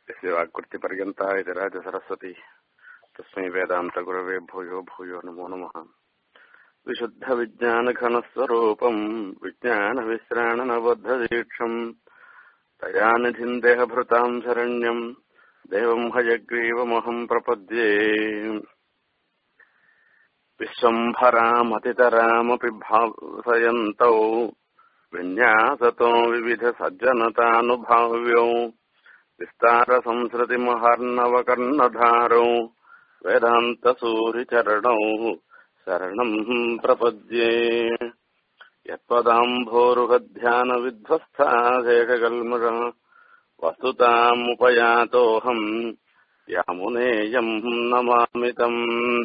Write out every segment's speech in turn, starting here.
यस्य वाक्कृतिपर्यन्ता इति राजसरस्वती तस्मै वेदान्तगुरवे भूयो भूयो नमो नमः विशुद्धविज्ञानघनस्वरूपम् विज्ञानविश्राणनबद्धदीक्षम् दयानिधिम् देहभृताम् शरण्यम् देवम् हयग्रीवमहम् प्रपद्ये विश्वम्भरामतितरामपि भासयन्तौ विन्यासतो विविधसज्जनतानुभाव्यौ विस्तारसंसृतिमहार्णवकर्णधारौ वेदान्तसूरिचरणौ शरणम् प्रपद्ये यत्पदाम्भोरुहध्यानविध्वस्थाशेषकल्मष वस्तुतामुपयातोऽहम् यामुनेयम् नमामि तम्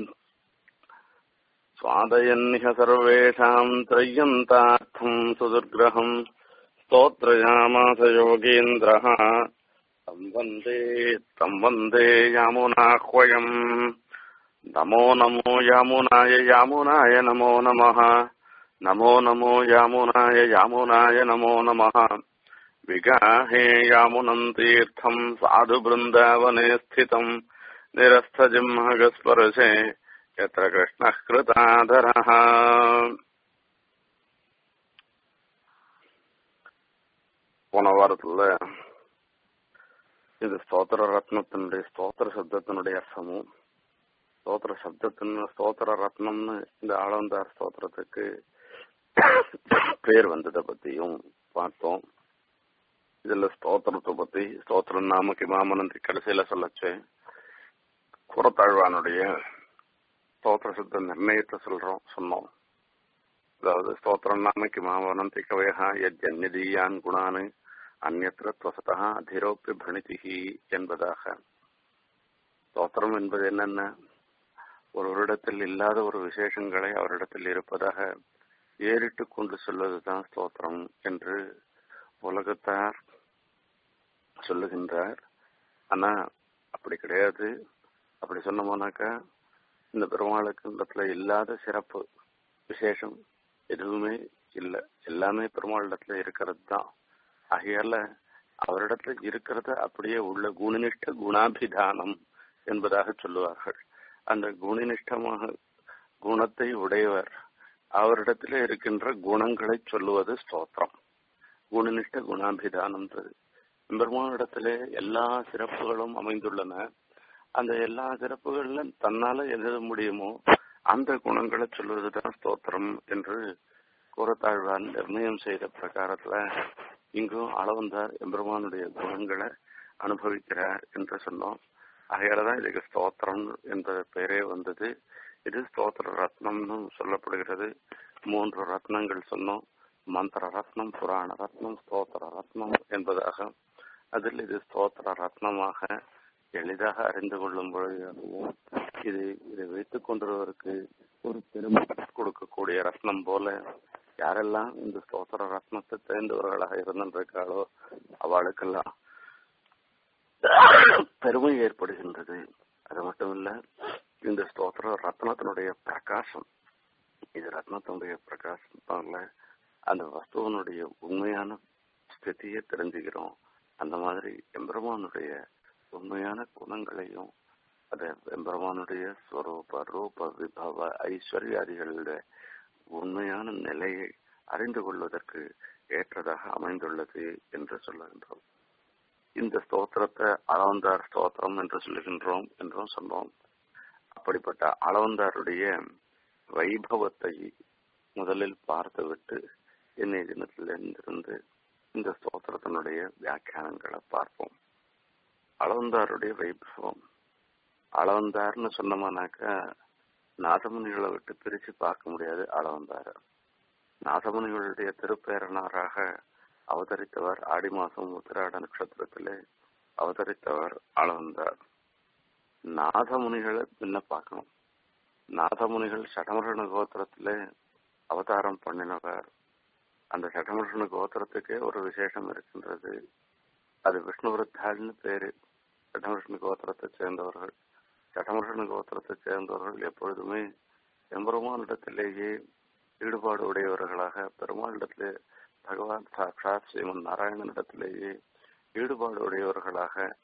स्वादयन्निह सर्वेषाम् त्रय्यन्तार्थम् सुदुर्ग्रहम् स्तोत्रयामास योगीन्द्रः तम् वन्दे तम् वन्दे यामुनाह्वयम् नमो नमो यामुनाय यामुनाय नमो नमः नमो नमो यामुनाय यामुनाय नमो नमः विगाहे यामुनम् तीर्थम् साधुबृन्दावने स्थितम् निरस्थजिह्मगस्पर्शे यत्र कृष्णः कृताधरः போன வாரத்துல இது ஸ்தோத்திர ரத்னத்தினுடைய ஸ்தோத்திர சப்தத்தினுடைய அர்த்தமும் ஸ்தோத்திர சப்தத்தின் ஸ்தோத்திர ரத்னம்னு இந்த ஆளவந்தார் ஸ்தோத்திரத்துக்கு பேர் வந்ததை பத்தியும் பார்த்தோம் இதுல ஸ்தோத்திரத்தை பத்தி ஸ்தோத்திரம் நாம கிமாமனந்தி கடைசியில சொல்லச்சு குரத்தாழ்வானுடைய ஸ்தோத்திர சித்த நிர்ணயத்தை சொல்றோம் சொன்னோம் அதாவது ஸ்தோத்திரம் நாம கிமாவனந்தி கவயா யஜ்ஜன்யதீயான் குணானு அந்நத்திர துவசதா அதிரோப்பிய பிரணிதிகி என்பதாக ஸ்தோத்திரம் என்பது என்னென்ன ஒருவரிடத்தில் இல்லாத ஒரு விசேஷங்களை அவரிடத்தில் இருப்பதாக ஏறிட்டு கொண்டு சொல்வதுதான் ஸ்தோத்திரம் என்று உலகத்தார் சொல்லுகின்றார் ஆனா அப்படி கிடையாது அப்படி சொன்னோம்னாக்கா இந்த பெருமாளுக்கு இடத்துல இல்லாத சிறப்பு விசேஷம் எதுவுமே இல்லை எல்லாமே பெருமாளிடத்துல இருக்கிறது தான் ஆகையால அவரிடத்துல இருக்கிறத அப்படியே உள்ள குணனிஷ்ட குணாபிதானம் என்பதாக சொல்லுவார்கள் அந்த குணனிஷ்டமாக குணத்தை உடையவர் அவரிடத்துல இருக்கின்ற குணங்களை சொல்லுவது ஸ்தோத்திரம் குணனிஷ்ட குணாபிதானம்ன்றது பெருமானிடத்திலே எல்லா சிறப்புகளும் அமைந்துள்ளன அந்த எல்லா சிறப்புகள்ல தன்னால எழுத முடியுமோ அந்த குணங்களை சொல்வதுதான் ஸ்தோத்திரம் என்று கூறத்தாழ்வான் நிர்ணயம் செய்த பிரகாரத்துல இங்கும் அளவந்தார் எம்பெருமானுடைய குணங்களை அனுபவிக்கிறார் என்று சொன்னோம் ஆகையாலதான் இதுக்கு ஸ்தோத்திரம் என்ற பெயரே வந்தது இது ஸ்தோத்திர ரத்னம்னு சொல்லப்படுகிறது மூன்று ரத்னங்கள் சொன்னோம் மந்திர ரத்னம் புராண ரத்னம் ஸ்தோத்திர ரத்னம் என்பதாக அதில் இது ஸ்தோத்திர ரத்னமாக எளிதாக அறிந்து கொள்ளும் பொழுதாகவும் இது இதை வைத்துக் கொண்டிருவதற்கு ஒரு பெருமை கொடுக்கக்கூடிய ரத்னம் போல யாரெல்லாம் இந்த ஸ்தோத்திர ரத்னத்தை தேர்ந்தவர்களாக இருந்திருக்காளோ அவளுக்கெல்லாம் பெருமை ஏற்படுகின்றது அது மட்டும் இல்ல இந்த ஸ்தோத்திர ரத்னத்தினுடைய பிரகாசம் இது ரத்னத்தினுடைய பிரகாசம் அந்த வஸ்துவனுடைய உண்மையான ஸ்திதியை தெரிஞ்சுக்கிறோம் அந்த மாதிரி எம்பெருமானுடைய உண்மையான குணங்களையும் அது எம்பெருமானுடைய ஸ்வரூப ரூப விபவ ஐஸ்வர்யாதிகளுடைய உண்மையான நிலையை அறிந்து கொள்வதற்கு ஏற்றதாக அமைந்துள்ளது என்று சொல்லுகின்றோம் இந்த ஸ்தோத்திரத்தை அளவந்தார் ஸ்தோத்திரம் என்று சொல்லுகின்றோம் என்றும் சொன்னோம் அப்படிப்பட்ட அளவந்தாருடைய வைபவத்தை முதலில் பார்த்துவிட்டு என்னை தினத்திலிருந்து இந்த ஸ்தோத்திரத்தினுடைய வியாக்கியானங்களை பார்ப்போம் அளவந்தாருடைய வைபவம் அளவந்தார்னு சொன்னோம்னாக்கா நாதமுனிகளை விட்டு பிரிச்சு பார்க்க முடியாது அளவந்தார் நாதமுனிகளுடைய திருப்பேரனாராக அவதரித்தவர் ஆடி மாசம் உத்திராட நட்சத்திரத்திலே அவதரித்தவர் அளவந்தார் நாதமுனிகளை முன்ன பார்க்கணும் நாதமுனிகள் சடமரண கோத்திரத்திலே அவதாரம் பண்ணினவர் அந்த சடமரண கோத்திரத்துக்கே ஒரு விசேஷம் இருக்கின்றது அது விஷ்ணுவிருத்தாள்னு பேரு சடமருஷ்ண கோத்திரத்தை சேர்ந்தவர்கள் சடமருஷ்ண கோத்திரத்தை சேர்ந்தவர்கள் எப்பொழுதுமே எம்பெருமானிடத்திலேயே ஈடுபாடு உடையவர்களாக பெருமாளிடத்திலே பகவான் சாட்சாத் ஸ்ரீமன் நாராயணனிடத்திலேயே ஈடுபாடு உடையவர்களாக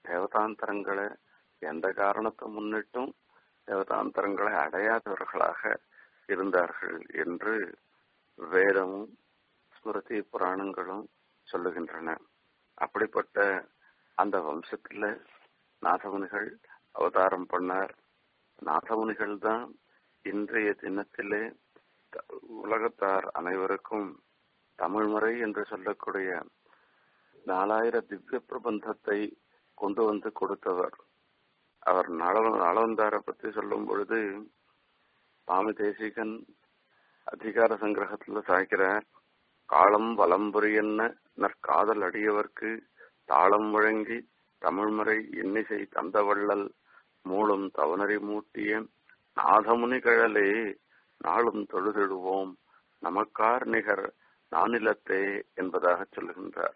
தேவதாந்தரங்களை எந்த காரணத்தை முன்னிட்டும் தேவதாந்தரங்களை அடையாதவர்களாக இருந்தார்கள் என்று வேதமும் ஸ்மிருதி புராணங்களும் சொல்லுகின்றன அப்படிப்பட்ட அந்த வம்சத்துல நாதமுனிகள் அவதாரம் பண்ணார் நாதமுனிகள் தான் இன்றைய தினத்திலே உலகத்தார் அனைவருக்கும் தமிழ்முறை என்று சொல்லக்கூடிய நாலாயிர திவ்ய பிரபந்தத்தை கொண்டு வந்து கொடுத்தவர் அவர் நளவந்தாரை பத்தி சொல்லும் பொழுது சுவாமி தேசிகன் அதிகார சங்கிரகத்துல சாய்க்கிறார் காலம் வலம்புரியன்ன நற்காதல் அடியவர்க்கு தாளம் வழங்கி தமிழ்முறை இன்னிசை தந்தவள்ளல் மூலம் தவனறி மூட்டிய நாதமுனி கழலே நாளும் தொழுதிடுவோம் நமக்கார் நிகர் நானிலத்தே என்பதாக சொல்லுகின்றார்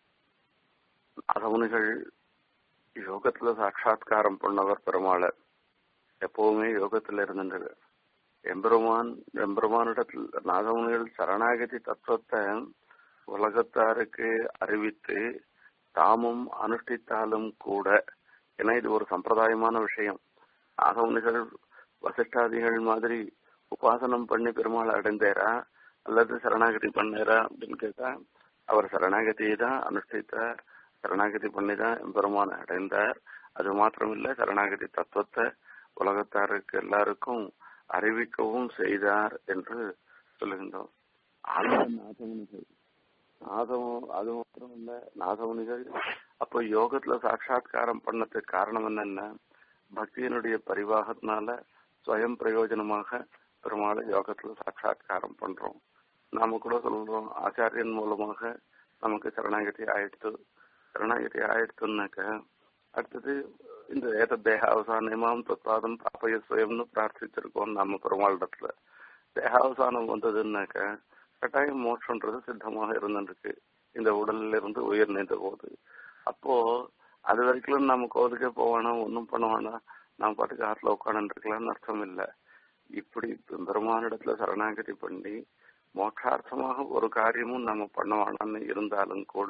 நாதமுனிகள் யோகத்துல சாட்சா்காரம் பண்ணவர் பெருமாளை எப்பவுமே யோகத்துல இருந்துட்டு எம்பெருமான் எம்பெருமானிடத்தில் நாதமுனிகள் சரணாகதி தத்துவத்தை உலகத்தாருக்கு அறிவித்து தாமும் அனுஷ்டித்தாலும் கூட ஏன்னா இது ஒரு சம்பிரதாயமான விஷயம் நாகமுனிகள் வசிஷ்டாதிகள் மாதிரி உபாசனம் பண்ணி பெருமாளை அடைந்தாரா அல்லது சரணாகதி பண்ணாரா அப்படின்னு கேட்டா அவர் சரணாகதியை தான் அனுஷ்டித்தார் சரணாகதி பண்ணி தான் எம்பெருமானை அடைந்தார் அது மாத்திரமில்ல சரணாகதி தத்துவத்தை உலகத்தாருக்கு எல்லாருக்கும் அறிவிக்கவும் செய்தார் என்று சொல்லுகின்றோம் நாதமுனிகள் நாதமும் அது மாத்திரம் இல்ல நாதமுனிகள் அப்போ யோகத்துல சாட்சா்காரம் பண்ணதுக்கு காரணம் என்னன்னா பக்தியினுடைய பரிவாகத்தினால ஸ்வயம் பிரயோஜனமாக பெருமாளை யோகத்துல சாட்சா்காரம் பண்றோம் நாம கூட சொல்றோம் ஆச்சாரியன் மூலமாக நமக்கு சரணாகதி ஆயிடுத்து சரணாகதி ஆயிடுத்துனாக்க அடுத்தது இந்த ஏத தேக அவசானமாம் தத்வாதம் பாப்பய சுயம்னு பிரார்த்திச்சிருக்கோம் நம்ம பெருமாளிடத்துல தேகாவசானம் வந்ததுன்னாக்க கட்டாயம் மோட்சன்றது சித்தமாக இருந்துருக்கு இந்த உடல்ல இருந்து உயிர் நீந்த போது அப்போ அது வரைக்கும் நம்ம கோதுக்கே போவானா ஒன்றும் பண்ணுவானா நம்ம பாட்டுக்கு ஆற்றுல உட்காந்துருக்கலாம்னு அர்த்தம் இல்லை இப்படி பெருமானிடத்துல சரணாகதி பண்ணி மோட்சார்த்தமாக ஒரு காரியமும் நம்ம பண்ணவானான்னு இருந்தாலும் கூட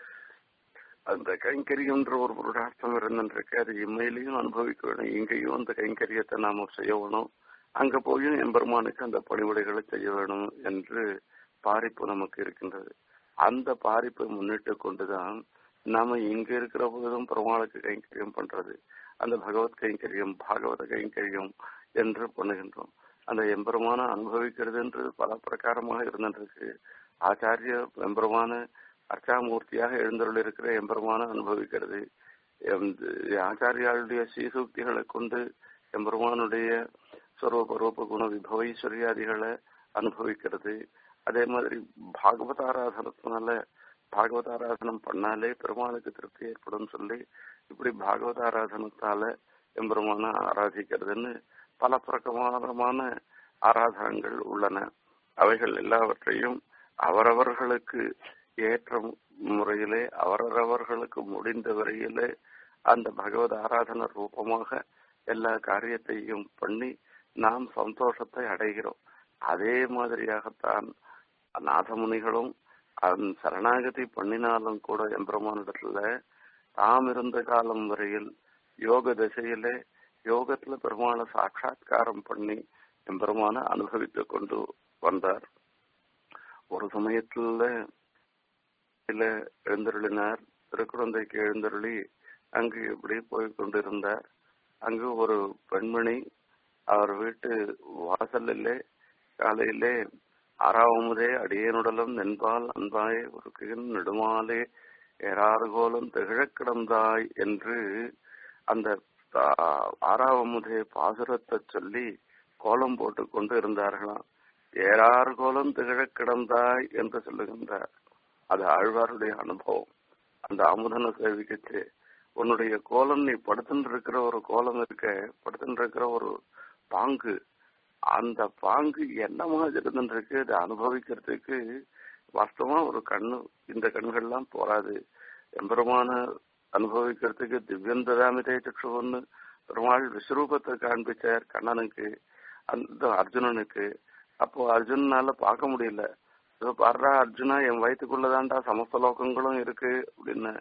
அந்த கைங்கரியம்ன்ற ஒரு புருடார்த்தம் இருந்துருக்கு அது இம்மையிலையும் அனுபவிக்க வேணும் இங்கேயும் அந்த கைங்கரியத்தை நாம செய்யணும் அங்க போயும் எம்பெருமானுக்கு அந்த பணிவிடைகளை செய்ய வேணும் என்று பாரிப்பு நமக்கு இருக்கின்றது அந்த பாரிப்பை முன்னிட்டு கொண்டுதான் நாம இங்க இருக்கிற போதும் பெருமாளுக்கு கைங்கரியம் பண்றது அந்த பகவத் கைங்கரியம் பாகவத கைங்கரியம் என்று பண்ணுகின்றோம் அந்த எம்பெருமான அனுபவிக்கிறதுன்றது பல பிரகாரமாக இருந்துருக்கு ஆச்சாரிய எம்பெருமான அர்ச்சாமூர்த்தியாக எழுந்தருள் இருக்கிற எம்பெருமான அனுபவிக்கிறது ஆச்சாரியாளுடைய சீசூக்திகளை கொண்டு எம்பெருமானுடைய ஸ்வரூப ரூப குண விபவைஸ்வரியாதிகளை அனுபவிக்கிறது அதே மாதிரி பாகவதாராதனத்தினால பாகவதாராதனம் பண்ணாலே பெருமாளுக்கு திருப்தி ஏற்படும் சொல்லி இப்படி பாகவதாராதனத்தால எம்பெருமான ஆராதிக்கிறதுன்னு பல பிரகாரமான ஆராதனங்கள் உள்ளன அவைகள் எல்லாவற்றையும் அவரவர்களுக்கு ஏற்ற முறையிலே அவரவர்களுக்கு முடிந்த வரையிலே அந்த பகவத் ஆராதன ரூபமாக எல்லா காரியத்தையும் பண்ணி நாம் சந்தோஷத்தை அடைகிறோம் அதே மாதிரியாகத்தான் நாதமுனிகளும் சரணாகதி பண்ணினாலும் கூட எம்பெருமானிடத்துல தாம் இருந்த காலம் வரையில் யோக திசையிலே யோகத்துல பெருமாளை சாட்சா்காரம் பண்ணி எம்பெருமான அனுபவித்து கொண்டு வந்தார் ஒரு சமயத்துல எழுந்தருளினார் திருக்குழந்தைக்கு எழுந்தருளி அங்கு இப்படி போய் கொண்டிருந்தார் அங்கு ஒரு பெண்மணி அவர் வீட்டு வாசலிலே காலையிலே ஆறாவமுதே அடியனுடலும் நென்பால் அன்பாய் ஒரு கிழன் நெடுமாலே ஏறாறுகோலம் திகழக் கிடந்தாய் என்று அந்த ஆறாவமுதே பாசுரத்தை சொல்லி கோலம் போட்டு கொண்டு இருந்தார்களாம் ஏறாறு கோலம் திகழக் கிடந்தாய் என்று சொல்லுகின்றார் அது ஆழ்வாருடைய அனுபவம் அந்த அமுதன சேவிக்கச்சு உன்னுடைய கோலம் நீ படுத்துட்டு இருக்கிற ஒரு கோலம் இருக்க படுத்துட்டு இருக்கிற ஒரு பாங்கு அந்த பாங்கு என்ன மாதிரி இருந்துருக்கு அதை அனுபவிக்கிறதுக்கு வாஸ்தவமா ஒரு கண்ணு இந்த கண்கள்லாம் போராது எம்பெருமான அனுபவிக்கிறதுக்கு திவ்யந்ததாமிதே சக்ஷுவன்னு பெருமாள் விஸ்வரூபத்தை காண்பிச்சார் கண்ணனுக்கு அந்த அர்ஜுனனுக்கு அப்போ அர்ஜுனால பார்க்க முடியல இதோ பாடுறா அர்ஜுனா என் வயிற்றுக்குள்ளதான்டா சமஸ்த லோகங்களும் இருக்கு அப்படின்னு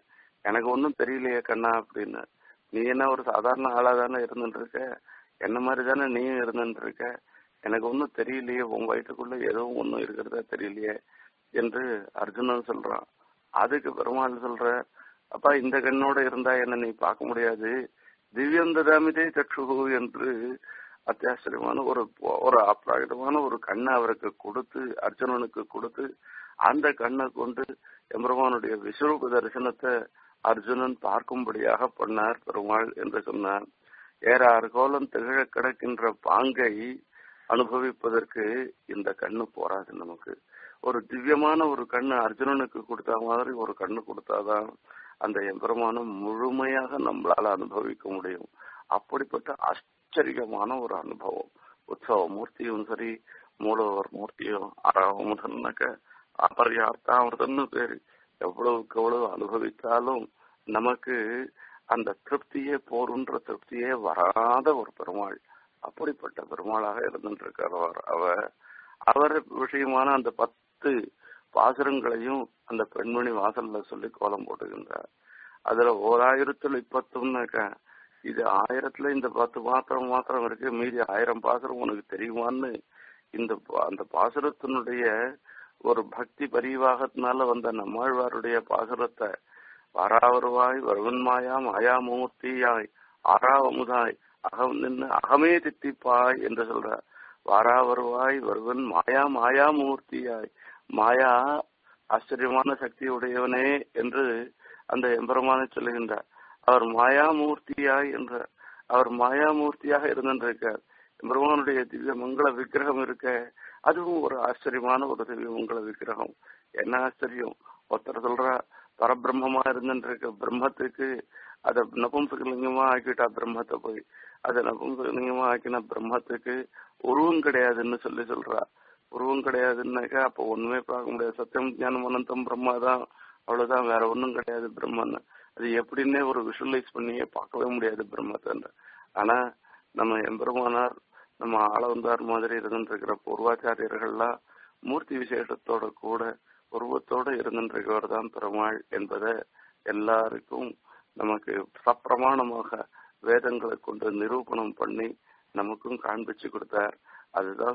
எனக்கு ஒன்றும் தெரியலையே கண்ணா அப்படின்னு நீ என்ன ஒரு சாதாரண ஆளா தானே இருந்துட்டு இருக்க என்ன மாதிரி தானே நீயும் இருந்துட்டு இருக்க எனக்கு ஒன்றும் தெரியலையே உன் வயிற்றுக்குள்ள ஏதோ ஒன்றும் இருக்கிறதா தெரியலையே என்று அர்ஜுனன் சொல்றான் அதுக்கு பெருமாள் சொல்ற அப்பா இந்த கண்ணோட இருந்தா என்ன நீ பார்க்க முடியாது திவ்யந்ததாமிதே சக்ஷு என்று அத்தியாச்சரியமான ஒரு ஒரு அப்ராகிதமான ஒரு கண்ணை அவருக்கு கொடுத்து அர்ஜுனனுக்கு கொடுத்து அந்த கண்ணை கொண்டு எம்பெருமானுடைய விஸ்வரூப தரிசனத்தை அர்ஜுனன் பார்க்கும்படியாக பண்ணார் பெருமாள் என்று சொன்னார் ஏறார் கோலம் திகழ கிடக்கின்ற பாங்கை அனுபவிப்பதற்கு இந்த கண்ணு போராது நமக்கு ஒரு திவ்யமான ஒரு கண்ணு அர்ஜுனனுக்கு கொடுத்த மாதிரி ஒரு கண்ணு கொடுத்தாதான் அந்த எம்பெருமானம் முழுமையாக நம்மளால அனுபவிக்க முடியும் அப்படிப்பட்ட ஆச்சரியமான ஒரு அனுபவம் உற்சவ மூர்த்தியும் சரி மூலவர் மூர்த்தியும் அறமுதன்னாக்க அபர்யார்த்தாமிருதம்னு பேரு எவ்வளவுக்கு எவ்வளவு அனுபவித்தாலும் நமக்கு அந்த திருப்தியே போருன்ற திருப்தியே வராத ஒரு பெருமாள் அப்படிப்பட்ட பெருமாளாக இருந்துட்டு இருக்கிறவர் அவர் அவர் விஷயமான அந்த பத்து பாசுரங்களையும் அந்த பெண்மணி வாசல்ல சொல்லி கோலம் போட்டுகின்றார் அதுல ஓராயிரத்துல இப்பத்தும்னாக்க இது ஆயிரத்துல இந்த பத்து மாத்திரம் மாத்திரம் இருக்கு மீதி ஆயிரம் பாசுரம் உனக்கு தெரியுமான்னு இந்த அந்த பாசுரத்தினுடைய ஒரு பக்தி பரிவாகத்தினால வந்த நம்மாழ்வாருடைய பாசுரத்தை வாராவருவாய் வருவன்மாயா மாயாமூர்த்தியாய் ஆறாவமுதாய் அகம் நின்று அகமே தித்திப்பாய் என்று சொல்ற வாராவருவாய் வருவன் மாயா மாயா மூர்த்தியாய் மாயா ஆச்சரியமான சக்தி உடையவனே என்று அந்த எம்பெருமானை சொல்லுகின்றார் அவர் மாயாமூர்த்தியாய் என்ற அவர் மாயாமூர்த்தியாக இருந்திருக்கார் எம்பெருமானுடைய திவ்ய மங்கள விக்கிரகம் இருக்க அதுவும் ஒரு ஆச்சரியமான ஒரு திவ்ய மங்கள விக்கிரகம் என்ன ஆச்சரியம் ஒருத்தர் சொல்றா பரபிரம்மமா இருந்துருக்க பிரம்மத்துக்கு அத நபும்சகலிங்கமா ஆக்கிட்டா பிரம்மத்தை போய் அதை நபும்சகலிங்கமா ஆக்கின பிரம்மத்துக்கு உருவம் கிடையாதுன்னு சொல்லி சொல்றா உருவம் கிடையாதுன்னாக்கா அப்போ ஒண்ணுமே பார்க்க முடியாது சத்தியம் ஞானம் அனந்தம் பிரம்மா தான் அவ்வளவுதான் வேற ஒண்ணும் கிடையாது பிரம்மன் அது எப்படின்னே ஒரு விஷுவலைஸ் பண்ணியே பார்க்கவே முடியாது பிரம்மத்தை ஆனா நம்ம எம்பெருமானார் நம்ம ஆளவந்தார் மாதிரி இருந்துருக்கிற பூர்வாச்சாரியர்கள்லாம் மூர்த்தி விசேஷத்தோட கூட உருவத்தோட இருந்துருக்கவர் தான் பெருமாள் என்பதை எல்லாருக்கும் நமக்கு சப்பிரமாணமாக வேதங்களை கொண்டு நிரூபணம் பண்ணி நமக்கும் காண்பிச்சு கொடுத்தார் அதுதான்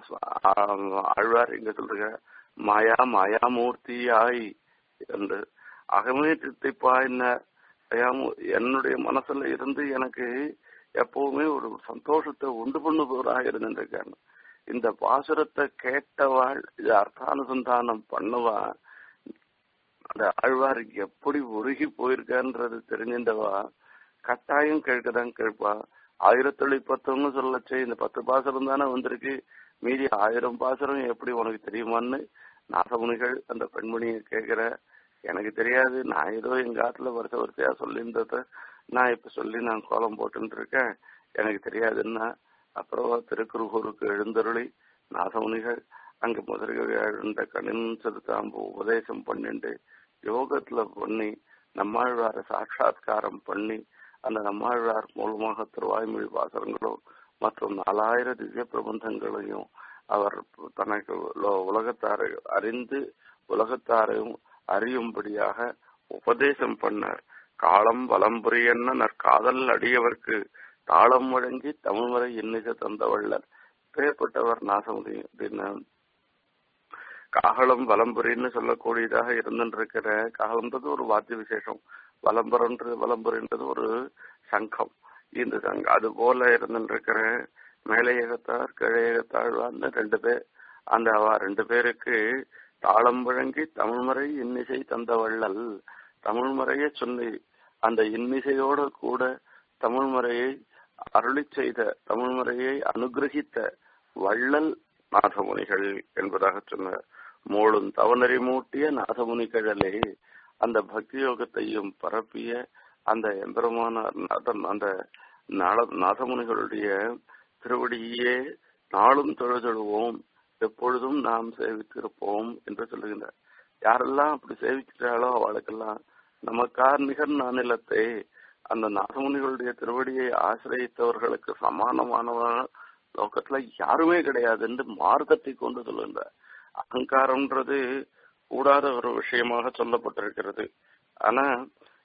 ஆழ்வார் இங்க சொல்ற மாயா மாயாமூர்த்தியாய் என்று அகமே தித்திப்பாயின்ன என்னுடைய மனசுல இருந்து எனக்கு எப்பவுமே ஒரு சந்தோஷத்தை உண்டு பண்ணுபவராக இருந்திருக்காங்க இந்த பாசுரத்தை கேட்டவாள் இது அர்த்தானுசந்தானம் பண்ணவா அந்த ஆழ்வார் எப்படி உருகி போயிருக்கான்றது தெரிஞ்சின்றவா கட்டாயம் கேட்கதான் கேட்பா ஆயிரத்தி பத்துன்னு சொல்லச்சே இந்த பத்து பாசுரம் தானே வந்திருக்கு மீதி ஆயிரம் பாசுரம் எப்படி உனக்கு தெரியுமான்னு நாசமுனிகள் அந்த பெண்மணியை கேட்கிற எனக்கு தெரியாது நான் ஏதோ எங்க ஆத்துல வருஷ வருஷையா சொல்லியிருந்தத நான் இப்ப சொல்லி நான் கோலம் போட்டுட்டு இருக்கேன் எனக்கு தெரியாதுன்னா அப்புறம் திருக்குறுகூருக்கு எழுந்தருளி நாசமுனிகள் அங்க முதலில் எழுந்த கணின் செலுத்தாம்பு உபதேசம் பண்ணிண்டு யோகத்துல பண்ணி நம்மாழ்வார சாட்சா்காரம் பண்ணி அந்த நம்மாழ்வார் மூலமாக திருவாய்மொழி பாசரங்களும் மற்றும் நாலாயிரம் திவ்ய பிரபந்தங்களையும் அவர் தனக்கு உலகத்தாரை அறிந்து உலகத்தாரையும் அறியும்படியாக உபதேசம் பண்ணார் காலம் வலம்புரியன்ன நற்காதல் அடியவர்க்கு தாளம் வழங்கி தமிழ் முறை இன்னிச தந்தவள்ளர் பேர்பட்டவர் நாசமுடி அப்படின்னு காகலம் வலம்புரின்னு சொல்லக்கூடியதாக இருந்துருக்கிற காகலம்ன்றது ஒரு வாத்திய விசேஷம் வலம்புறன்றது வலம்புரின்றது ஒரு சங்கம் இந்த சங்கம் அது போல இருந்துருக்கிற மேலையகத்தார் கிழையகத்தாழ்வார்னு ரெண்டு பேர் அந்த அவ ரெண்டு பேருக்கு தாளம் வழங்கி தமிழ்மறை இன்னிசை தந்த வள்ளல் தமிழ்மறையை சொல்லி அந்த இன்னிசையோட கூட தமிழ்மறையை அருளி செய்த தமிழ்மறையை அனுகிரகித்த வள்ளல் நாதமுனிகள் என்பதாக சொன்னார் மூளும் தவநறி மூட்டிய நாதமுனிகளே அந்த பக்தி யோகத்தையும் பரப்பிய அந்த எம்பெருமான அந்த நாதமுனிகளுடைய திருவடியே நாளும் தொழுதொழுவோம் எப்பொழுதும் நாம் சேவித்திருப்போம் என்று சொல்லுகின்றார் யாரெல்லாம் அப்படி சேவிக்கிறாளோ அவளுக்கெல்லாம் நமக்கார் நிகர் நானிலத்தை அந்த நாகமுனிகளுடைய திருவடியை ஆசிரியத்தவர்களுக்கு சமானமானவன் லோகத்துல யாருமே கிடையாது என்று மார்க்கத்தை கொண்டு சொல்லுகின்றார் அகங்காரம்ன்றது கூடாத ஒரு விஷயமாக சொல்லப்பட்டிருக்கிறது ஆனா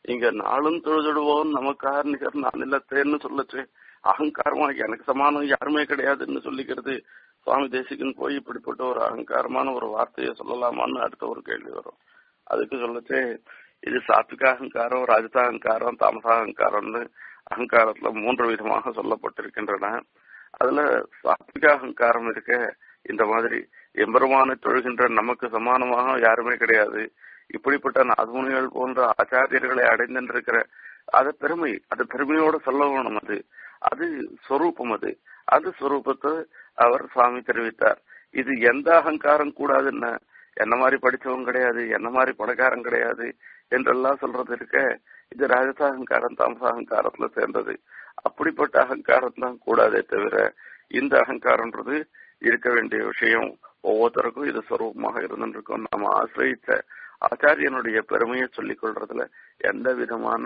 இங்க நாளும் தொழுதுடுவோம் நமக்காக நிகர் நான் இல்லத்தேன்னு சொல்லச்சு அகங்காரமா எனக்கு சமானம் யாருமே கிடையாதுன்னு சொல்லிக்கிறது சுவாமி தேசிகன் போய் இப்படிப்பட்ட ஒரு அகங்காரமான ஒரு வார்த்தையை சொல்லலாமான்னு அடுத்த ஒரு கேள்வி வரும் அதுக்கு சொல்லச்சு இது சாத்விக அகங்காரம் ராஜதா அகங்காரம் தாமசா அகங்காரம்னு அகங்காரத்துல மூன்று விதமாக சொல்லப்பட்டிருக்கின்றன அதுல சாத்விக அகங்காரம் இருக்க இந்த மாதிரி எம்பெருமானை தொழுகின்ற நமக்கு சமானமாக யாருமே கிடையாது இப்படிப்பட்ட நாதமுனிகள் போன்ற ஆச்சாரியர்களை அடைந்திருக்கிற அது பெருமை அது பெருமையோட சொல்ல வேணும் அது அது சொரூபம் அது அது சொரூபத்தை அவர் சுவாமி தெரிவித்தார் இது எந்த அகங்காரம் கூடாதுன்னு என்ன மாதிரி படிச்சவங்க கிடையாது என்ன மாதிரி பணக்காரன் கிடையாது என்றெல்லாம் சொல்றது இருக்க இது ராஜச அகங்காரம் தாமச அகங்காரத்துல சேர்ந்தது அப்படிப்பட்ட அகங்காரம் தான் கூடாதே தவிர இந்த அகங்காரம்ன்றது இருக்க வேண்டிய விஷயம் ஒவ்வொருத்தருக்கும் இது சொரூபமாக இருந்துருக்கும் நாம ஆசிரியத்த ஆச்சாரியனுடைய பெருமையை சொல்லிக் கொள்றதுல எந்த விதமான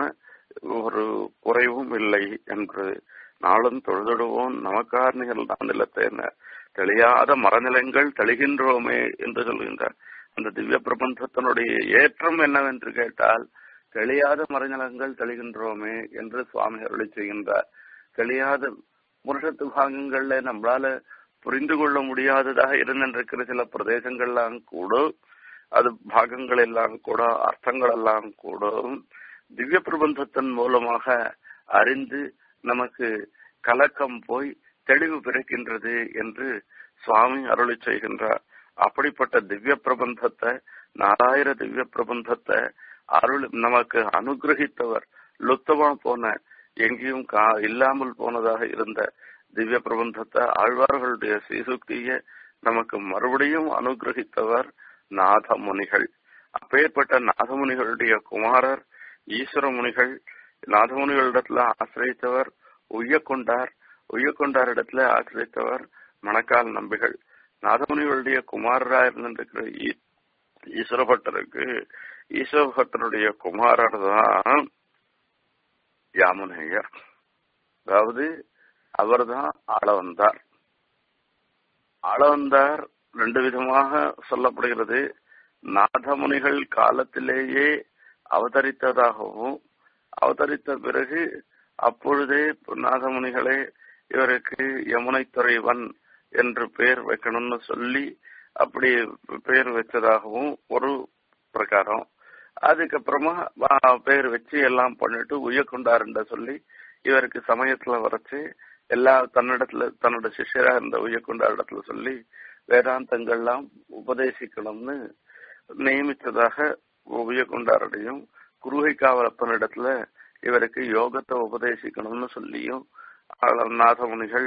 ஒரு குறைவும் இல்லை என்று நாளும் தொழுதிடுவோம் நமக்காரணிகள் தான் நிலத்தேன தெளியாத மரநிலங்கள் தெளிகின்றோமே என்று சொல்கின்றார் அந்த திவ்ய பிரபந்தத்தினுடைய ஏற்றம் என்னவென்று கேட்டால் தெளியாத மரநிலங்கள் தெளிகின்றோமே என்று சுவாமி அருளி செய்கின்றார் தெளியாத புருஷத்து பாகங்கள்ல நம்மளால புரிந்து கொள்ள முடியாததாக இருந்திருக்கிற சில பிரதேசங்கள்லாம் கூட அது பாகங்கள் எல்லாம் கூட அர்த்தங்கள் எல்லாம் கூட திவ்ய பிரபந்தத்தின் மூலமாக அறிந்து நமக்கு கலக்கம் போய் தெளிவு பிறக்கின்றது என்று சுவாமி அருளி செய்கின்றார் அப்படிப்பட்ட திவ்ய பிரபந்தத்தை நாலாயிர திவ்ய பிரபந்தத்தை அருள் நமக்கு அனுகிரகித்தவர் லுத்தமா போன எங்கேயும் கா இல்லாமல் போனதாக இருந்த திவ்ய பிரபந்தத்தை ஆழ்வார்களுடைய சீசுக்திய நமக்கு மறுபடியும் அனுகிரகித்தவர் நாதமுனிகள் அப்பேற்பட்ட நாதமுனிகளுடைய குமாரர் ஈஸ்வர முனிகள் நாதமுனிகளிடத்துல ஆசிரியத்தவர் உய்யக்கொண்டார் உய்யக்கொண்டார் இடத்துல ஆசிரியத்தவர் மணக்கால் நம்பிகள் நாதமுனிகளுடைய குமாரராக இருந்திருக்கிற ஈஸ்வரபட்டருக்கு ஈஸ்வரபட்டருடைய குமாரர் தான் யாமுனையர் அதாவது அவர்தான் ஆள வந்தார் ஆள வந்தார் ரெண்டு விதமாக சொல்லப்படுகிறது நாதமுனிகள் காலத்திலேயே அவதரித்ததாகவும் அவதரித்த பிறகு அப்பொழுதே நாதமுனிகளே இவருக்கு யமுனை துறைவன் என்று பெயர் வைக்கணும்னு சொல்லி அப்படி பெயர் வச்சதாகவும் ஒரு பிரகாரம் அதுக்கப்புறமா பேர் வச்சு எல்லாம் பண்ணிட்டு உயக்கொண்டாருன்ற சொல்லி இவருக்கு சமயத்துல வரைச்சு எல்லா தன்னிடத்துல தன்னோட சிஷ்யரா இருந்த உயக்கொண்டார் இடத்துல சொல்லி வேதாந்தங்கள்லாம் உபதேசிக்கணும்னு நியமித்ததாக உயக்கொண்டாருடையும் குருகை காவலப்பனிடத்துல இவருக்கு யோகத்தை உபதேசிக்கணும்னு சொல்லியும் நாதமுனிகள்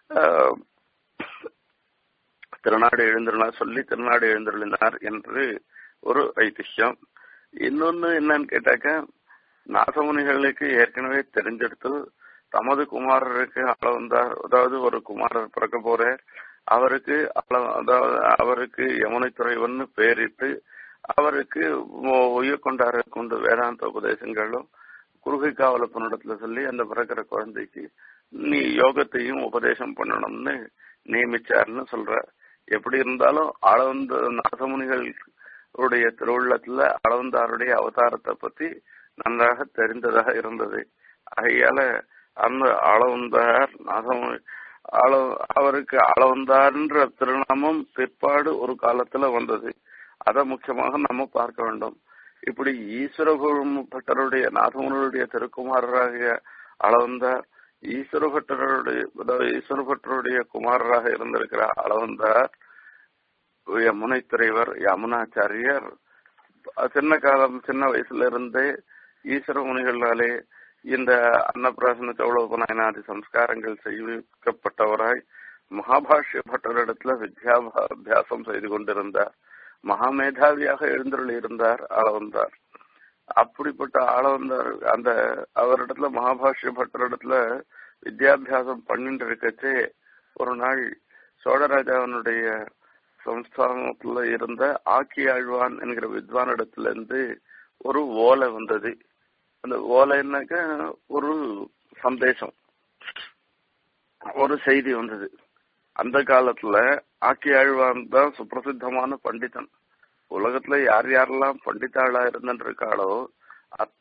திருநாடு எழுந்திருந்தார் சொல்லி திருநாடு எழுந்திருந்தார் என்று ஒரு ஐதிஹ்யம் இன்னொன்னு என்னன்னு கேட்டாக்க நாசமுனிகளுக்கு ஏற்கனவே தெரிஞ்செடுத்து தமது குமாரருக்கு அளவந்தார் அதாவது ஒரு குமாரர் பிறக்க போற அவருக்கு அதாவது அவருக்கு யமுனை துறைவன்னு பேரிட்டு அவருக்கு உயர்கொண்டார கொண்டு வேதாந்த உபதேசங்களும் குறுகை காவலப்பனிடத்துல சொல்லி அந்த பிறக்கிற குழந்தைக்கு நீ யோகத்தையும் உபதேசம் பண்ணணும்னு நியமிச்சாருன்னு சொல்ற எப்படி இருந்தாலும் அளவந்த நாசமுனிகள் உடைய திருவுள்ளத்துல அளவந்தாருடைய அவதாரத்தை பத்தி நன்றாக தெரிந்ததாக இருந்தது ஆகையால அந்த அளவந்தார் நாசமுனி அள அவருக்கு அளவந்தார்ன்ற திருநாமம் பிற்பாடு ஒரு காலத்துல வந்தது அதை முக்கியமாக நம்ம பார்க்க வேண்டும் இப்படி ஈஸ்வர பட்டருடைய நாதமுனுடைய திருக்குமாரராகிய அளவந்தார் ஈஸ்வர பட்டருடைய அதாவது ஈஸ்வர பட்டருடைய குமாரராக இருந்திருக்கிற அளவந்தார் யமுனை துறைவர் யமுனாச்சாரியர் சின்ன காலம் சின்ன வயசுல இருந்தே ஈஸ்வர முனிகளாலே இந்த அன்னப்பிராசன சௌளோபநாயனாதி சம்ஸ்காரங்கள் செய்விக்கப்பட்டவராய் மகாபாஷ்ய பட்டரிடத்துல வித்யாபியாசம் செய்து கொண்டிருந்தார் மகாமேதாவியாக எழுந்தருள் இருந்தார் ஆளவந்தார் அப்படிப்பட்ட ஆளவந்தார் அந்த அவரிடத்துல மகாபாஷ்ய பட்டரிடத்துல வித்யாபியாசம் பண்ணிட்டு இருக்கச்சே ஒரு நாள் சோழராஜாவினுடைய சம்ஸ்தானத்துல இருந்த ஆக்கி ஆழ்வான் என்கிற வித்வானிடத்துல இருந்து ஒரு ஓலை வந்தது அந்த ஓலைன்னாக்க ஒரு சந்தேசம் ஒரு செய்தி வந்தது அந்த காலத்துல ஆக்கி ஆழ்வான் தான் சுப்பிரசித்தமான பண்டிதன் உலகத்துல யார் யாரெல்லாம் பண்டிதாளா இருந்துட்டு இருக்காளோ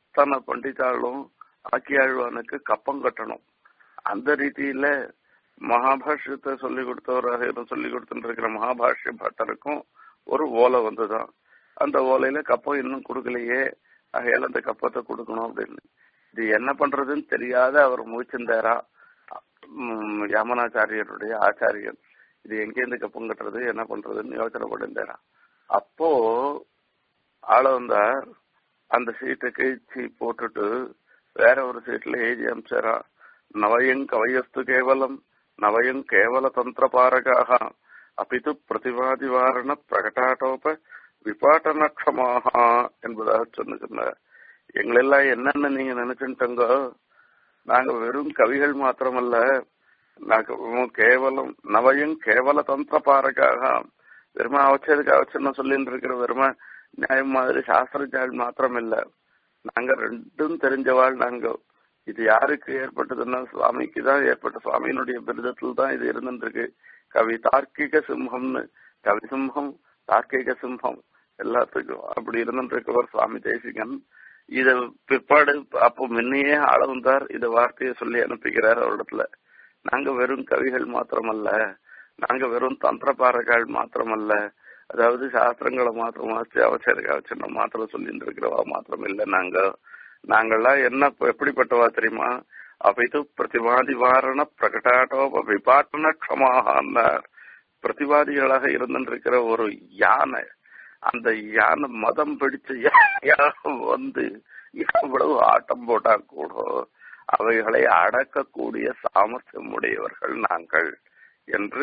அத்தனை பண்டிதாளும் ஆக்கியாழ்வானுக்கு கப்பம் கட்டணும் அந்த ரீதியில மகாபாஷ்யத்தை சொல்லி கொடுத்தவராக இருந்து சொல்லி கொடுத்துட்டு இருக்கிற மகாபாஷ்ய பட்டருக்கும் ஒரு ஓலை வந்துதான் அந்த ஓலையில கப்பம் இன்னும் கொடுக்கலையே ஆகையால அந்த கப்பத்தை கொடுக்கணும் அப்படின்னு இது என்ன பண்றதுன்னு தெரியாத அவர் மூச்சிந்தாரா யமனாச்சாரியருடைய ஆச்சாரியன் இது எங்கேருந்து கப்பம் கட்டுறது என்ன பண்றதுன்னு யோசனை பண்ணிருந்தாரா அப்போ ஆள வந்தார் அந்த சீட்டை கிழிச்சு போட்டுட்டு வேற ஒரு சீட்ல எழுதி அமிச்சாரா நவயம் கவயஸ்து கேவலம் நவயம் கேவல தந்திர பாரகாக அபிது பிரதிவாதிவாரண பிரகட்டாட்டோப விபாட்டனக்ஷமாக என்பதாக சொன்னிருந்தார் எங்களெல்லாம் என்னென்ன நீங்க நினைச்சுட்டோங்க நாங்க வெறும் கவிகள் மாத்திரமல்ல நாங்க கேவலம் நவயம் கேவல தந்திர பாரகாக வெறும அவச்சதுக்கு அவச்சரம் சொல்லிட்டு இருக்கிற வெறும நியாயம் மாதிரி சாஸ்திரஜாள் மாத்திரம் இல்ல நாங்க ரெண்டும் தெரிஞ்சவாள் நாங்க இது யாருக்கு ஏற்பட்டதுன்னா சுவாமிக்கு தான் ஏற்பட்ட சுவாமியினுடைய பிரிதத்தில் தான் இது இருந்துருக்கு கவி தார்க்கிக சிம்ஹம்னு கவி சிம்ஹம் தார்க்கிக சிம்ஹம் எல்லாத்துக்கும் அப்படி இருந்துருக்கவர் சுவாமி தேசிகன் இத பிற்பாடு அப்போ முன்னையே ஆள வந்தார் இந்த வார்த்தையை சொல்லி அனுப்பிக்கிறார் அவரிடத்துல நாங்க வெறும் கவிகள் மாத்திரமல்ல நாங்க வெறும் தந்திரபாரகள் மாத்திரமல்ல அதாவது சாஸ்திரங்களை மாத்திரம் வாசிச்சு அவசர அவசரம் மாத்திரம் சொல்லிட்டு இருக்கிறவா மாத்திரம் இல்ல நாங்க நாங்கெல்லாம் என்ன எப்படிப்பட்டவா தெரியுமா அவைது பிரதிவாதி வாரண பிரகட்டாட்டோப விபாட்டன க்ஷமாகன்னார் பிரதிவாதிகளாக இருந்திருக்கிற ஒரு யானை அந்த யானை மதம் பிடிச்ச யானை வந்து எவ்வளவு ஆட்டம் போட்டா கூட அவைகளை அடக்கக்கூடிய சாமர்த்தியம் உடையவர்கள் நாங்கள் என்று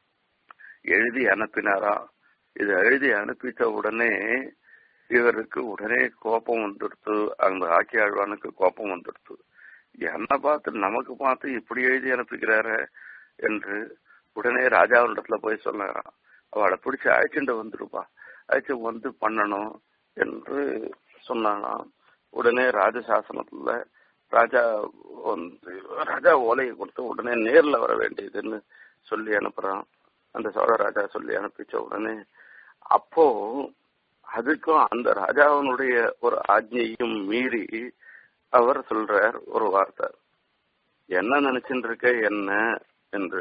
எழுதி அனுப்பினாரா இது எழுதி அனுப்பிட்ட உடனே இவருக்கு உடனே கோபம் வந்துடுத்து அந்த ஆக்கியாழ்வானுக்கு கோபம் வந்துடுத்து என்ன பார்த்து நமக்கு பார்த்து இப்படி எழுதி அனுப்பிக்கிறாரு என்று உடனே ராஜாவிடத்துல போய் சொன்னாராம் அவளை பிடிச்சி அழைச்சிட்டு வந்துருப்பா அழைச்சு வந்து பண்ணணும் என்று சொன்னானாம் உடனே ராஜசாசனத்துல ராஜா வந்து ராஜா ஓலையை கொடுத்து உடனே நேர்ல வர வேண்டியதுன்னு சொல்லி அனுப்புறான் அந்த சோழ ராஜா சொல்லி அனுப்பிச்ச உடனே அப்போ அதுக்கும் அந்த ராஜாவினுடைய ஒரு ஆஜ்ஞையும் மீறி அவர் சொல்றார் ஒரு வார்த்தை என்ன நினைச்சுட்டு இருக்க என்ன என்று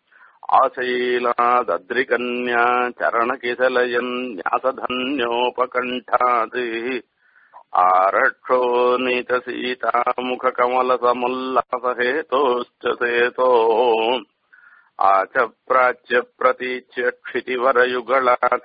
ஆசைலாதத்ரிகன்யா சரணகிசலயன் ஞாசதன்யோபகண்டாது ஆரक्षो नीतसीता मुखकमलसमुल्लासहेतोश्च सेतो आच प्राच्य प्रतीच्य क्षितिवरयुगलात्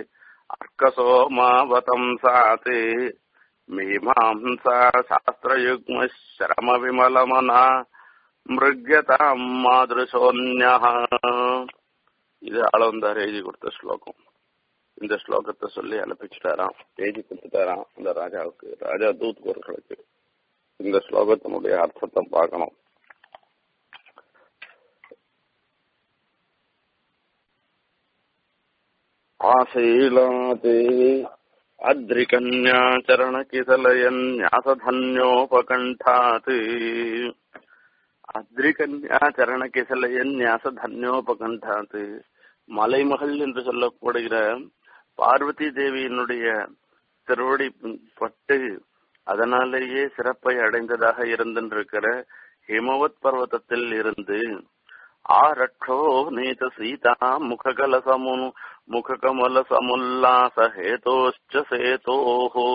अर्कसोमावतंसात् मीमांसा शास्त्रयुग्मश्रमविमलमना மிருகதாம் மாதிருஷோன்யா இது ஆளவந்தார் எழுதி கொடுத்த ஸ்லோகம் இந்த ஸ்லோகத்தை சொல்லி அனுப்பிச்சுட்டாராம் எழுதி கொடுத்துட்டாராம் அந்த ராஜாவுக்கு ராஜா தூத்கோர்களுக்கு இந்த ஸ்லோகத்தினுடைய அர்த்தத்தை பார்க்கணும் ஆசைலாதே அத்ரிகன்யாச்சரணகிசலயன்யாசதன்யோபகண்டாத் அத்ரிகன்யாச்சரணகிசலயன்யாசதன்யோபகண்டாத் மலைமகள் என்று சொல்லப்படுகிற பார்வதி தேவியினுடைய திருவடி பட்டு அதனாலேயே சிறப்பை அடைந்ததாக இருந்திருக்கிற ஹிமவத் பர்வதத்தில் இருந்து ஆரட்சோ நீத சீதா முககல சமு முககமல சமுல்லாச ஹேதோச்ச சேதோஹோ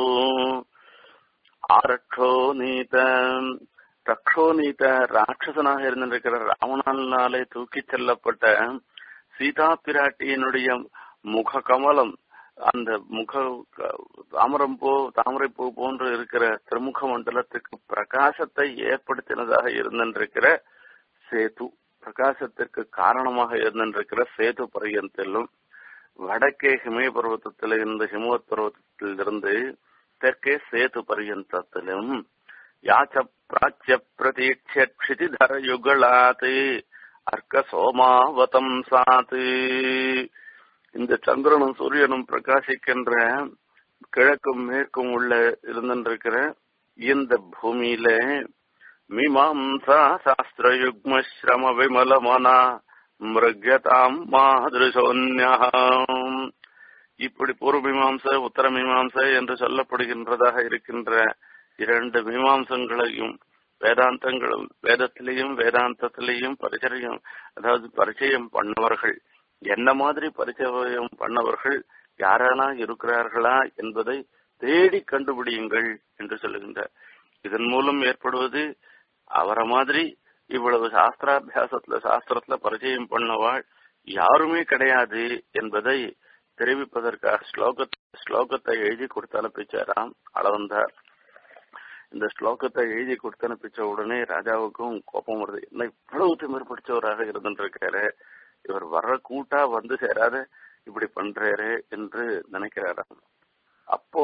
ஆரட்சோ நீத ரக்ஷோ நீத ராட்சசனாக இருந்திருக்கிற ராவணனாலே தூக்கிச் செல்லப்பட்ட சீதா பிராட்டியினுடைய முக கமலம் அந்த முக தாமரம் பூ தாமரை பூ போன்று இருக்கிற திருமுக மண்டலத்துக்கு பிரகாசத்தை ஏற்படுத்தினதாக இருந்திருக்கிற சேது பிரகாசத்திற்கு காரணமாக இருந்திருக்கிற சேது பரியந்திலும் வடக்கே ஹிமய பர்வத்தத்தில் இருந்த ஹிமவத் பர்வத்தத்தில் இருந்து தெற்கே சேது பரியந்தத்திலும் யாச்ச பிராச்சிய பிரதீட்ச க்ஷிதிதர யுகளாத்து அர்க்க சோமாவதம் சாத்து இந்த சந்திரனும் சூரியனும் பிரகாசிக்கின்ற கிழக்கும் மேற்கும் உள்ள இருந்திருக்கிற இந்த பூமியில மீமாம்சா சாஸ்திர யுக்ம ஸ்ரம விமலமனா மிருகதாம் மாதிருஷோன்யம் இப்படி பூர்வ மீமாம்ச உத்தர மீமாம்ச என்று சொல்லப்படுகின்றதாக இருக்கின்ற இரண்டு மீமாம்சங்களையும் வேதாந்தங்களும் வேதத்திலையும் வேதாந்தத்திலையும் பரிச்சயம் அதாவது பரிச்சயம் பண்ணவர்கள் என்ன மாதிரி பரிச்சயம் பண்ணவர்கள் யாரானா இருக்கிறார்களா என்பதை தேடி கண்டுபிடியுங்கள் என்று சொல்லுகின்றார் இதன் மூலம் ஏற்படுவது அவரை மாதிரி இவ்வளவு சாஸ்திராபியாசத்துல சாஸ்திரத்துல பரிச்சயம் பண்ணவாள் யாருமே கிடையாது என்பதை தெரிவிப்பதற்காக ஸ்லோக ஸ்லோகத்தை எழுதி கொடுத்து அனுப்பிச்சாராம் அளவந்தார் இந்த ஸ்லோகத்தை எழுதி கொடுத்து அனுப்பிச்ச உடனே ராஜாவுக்கும் கோபம் வருது என்ன இவ்வளவு திமிர் பிடிச்சவராக இருந்துருக்காரு இவர் வர்ற கூட்டா வந்து சேராத இப்படி பண்றாரு என்று நினைக்கிறாராம் அப்போ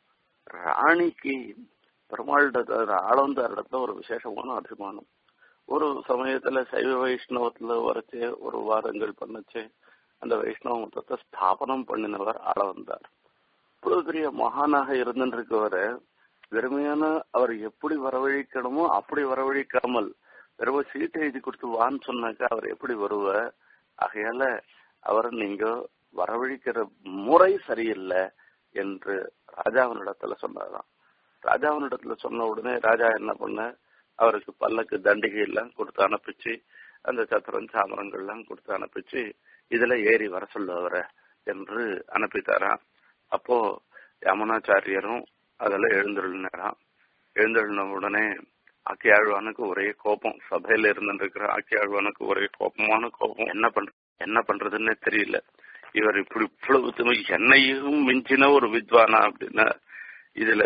ராணிக்கு பெருமாள் ஆளவந்தார் இடத்துல ஒரு விசேஷமான அபிமானம் ஒரு சமயத்துல சைவ வைஷ்ணவத்துல வரைச்சு ஒரு வாதங்கள் பண்ணுச்சு அந்த வைஷ்ணவ மதத்தை ஸ்தாபனம் பண்ணினவர் ஆள வந்தார் இவ்வளவு பெரிய மகானாக இருந்துருக்கவர வெறுமையான அவர் எப்படி வரவழைக்கணுமோ அப்படி வரவழைக்காமல் வெறும் சீட்டை எழுதி கொடுத்து வான்னு சொன்னாக்கா அவர் எப்படி வருவ ஆகையால அவர் நீங்க வரவழைக்கிற முறை சரியில்லை என்று ராஜாவினிடத்துல சொன்னாராம் ராஜாவினிடத்துல சொன்ன உடனே ராஜா என்ன பண்ண அவருக்கு பல்லக்கு தண்டிகை எல்லாம் கொடுத்து அனுப்பிச்சு அந்த சத்திரம் சாமரங்கள்லாம் கொடுத்து அனுப்பிச்சு இதுல ஏறி வர சொல்லுவர என்று அனுப்பித்தாராம் அப்போ யமுனாச்சாரியரும் அதில் எழுந்தருளினாராம் எழுந்தருளின உடனே ஆக்கியாழ்வானுக்கு ஒரே கோபம் சபையில இருந்துருக்கிற ஆக்கியாழ்வானுக்கு ஒரே கோபமான கோபம் என்ன பண்ற என்ன பண்றதுன்னே தெரியல இவர் இப்படி இவ்வளவு என்னையும் மிஞ்சின ஒரு வித்வானா அப்படின்னா இதுல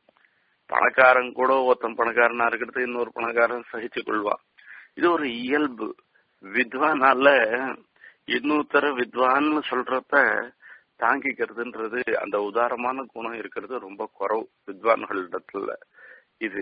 பணக்காரன் கூட ஒருத்தன் பணக்காரனா இருக்கிறது இன்னொரு பணக்காரன் சகிச்சு கொள்வான் இது ஒரு இயல்பு வித்வானால இன்னொருத்தர வித்வான்னு சொல்றத தாங்கிக்கிறதுன்றது அந்த உதாரமான குணம் இருக்கிறது ரொம்ப குறவு வித்வான்களிடத்துல இது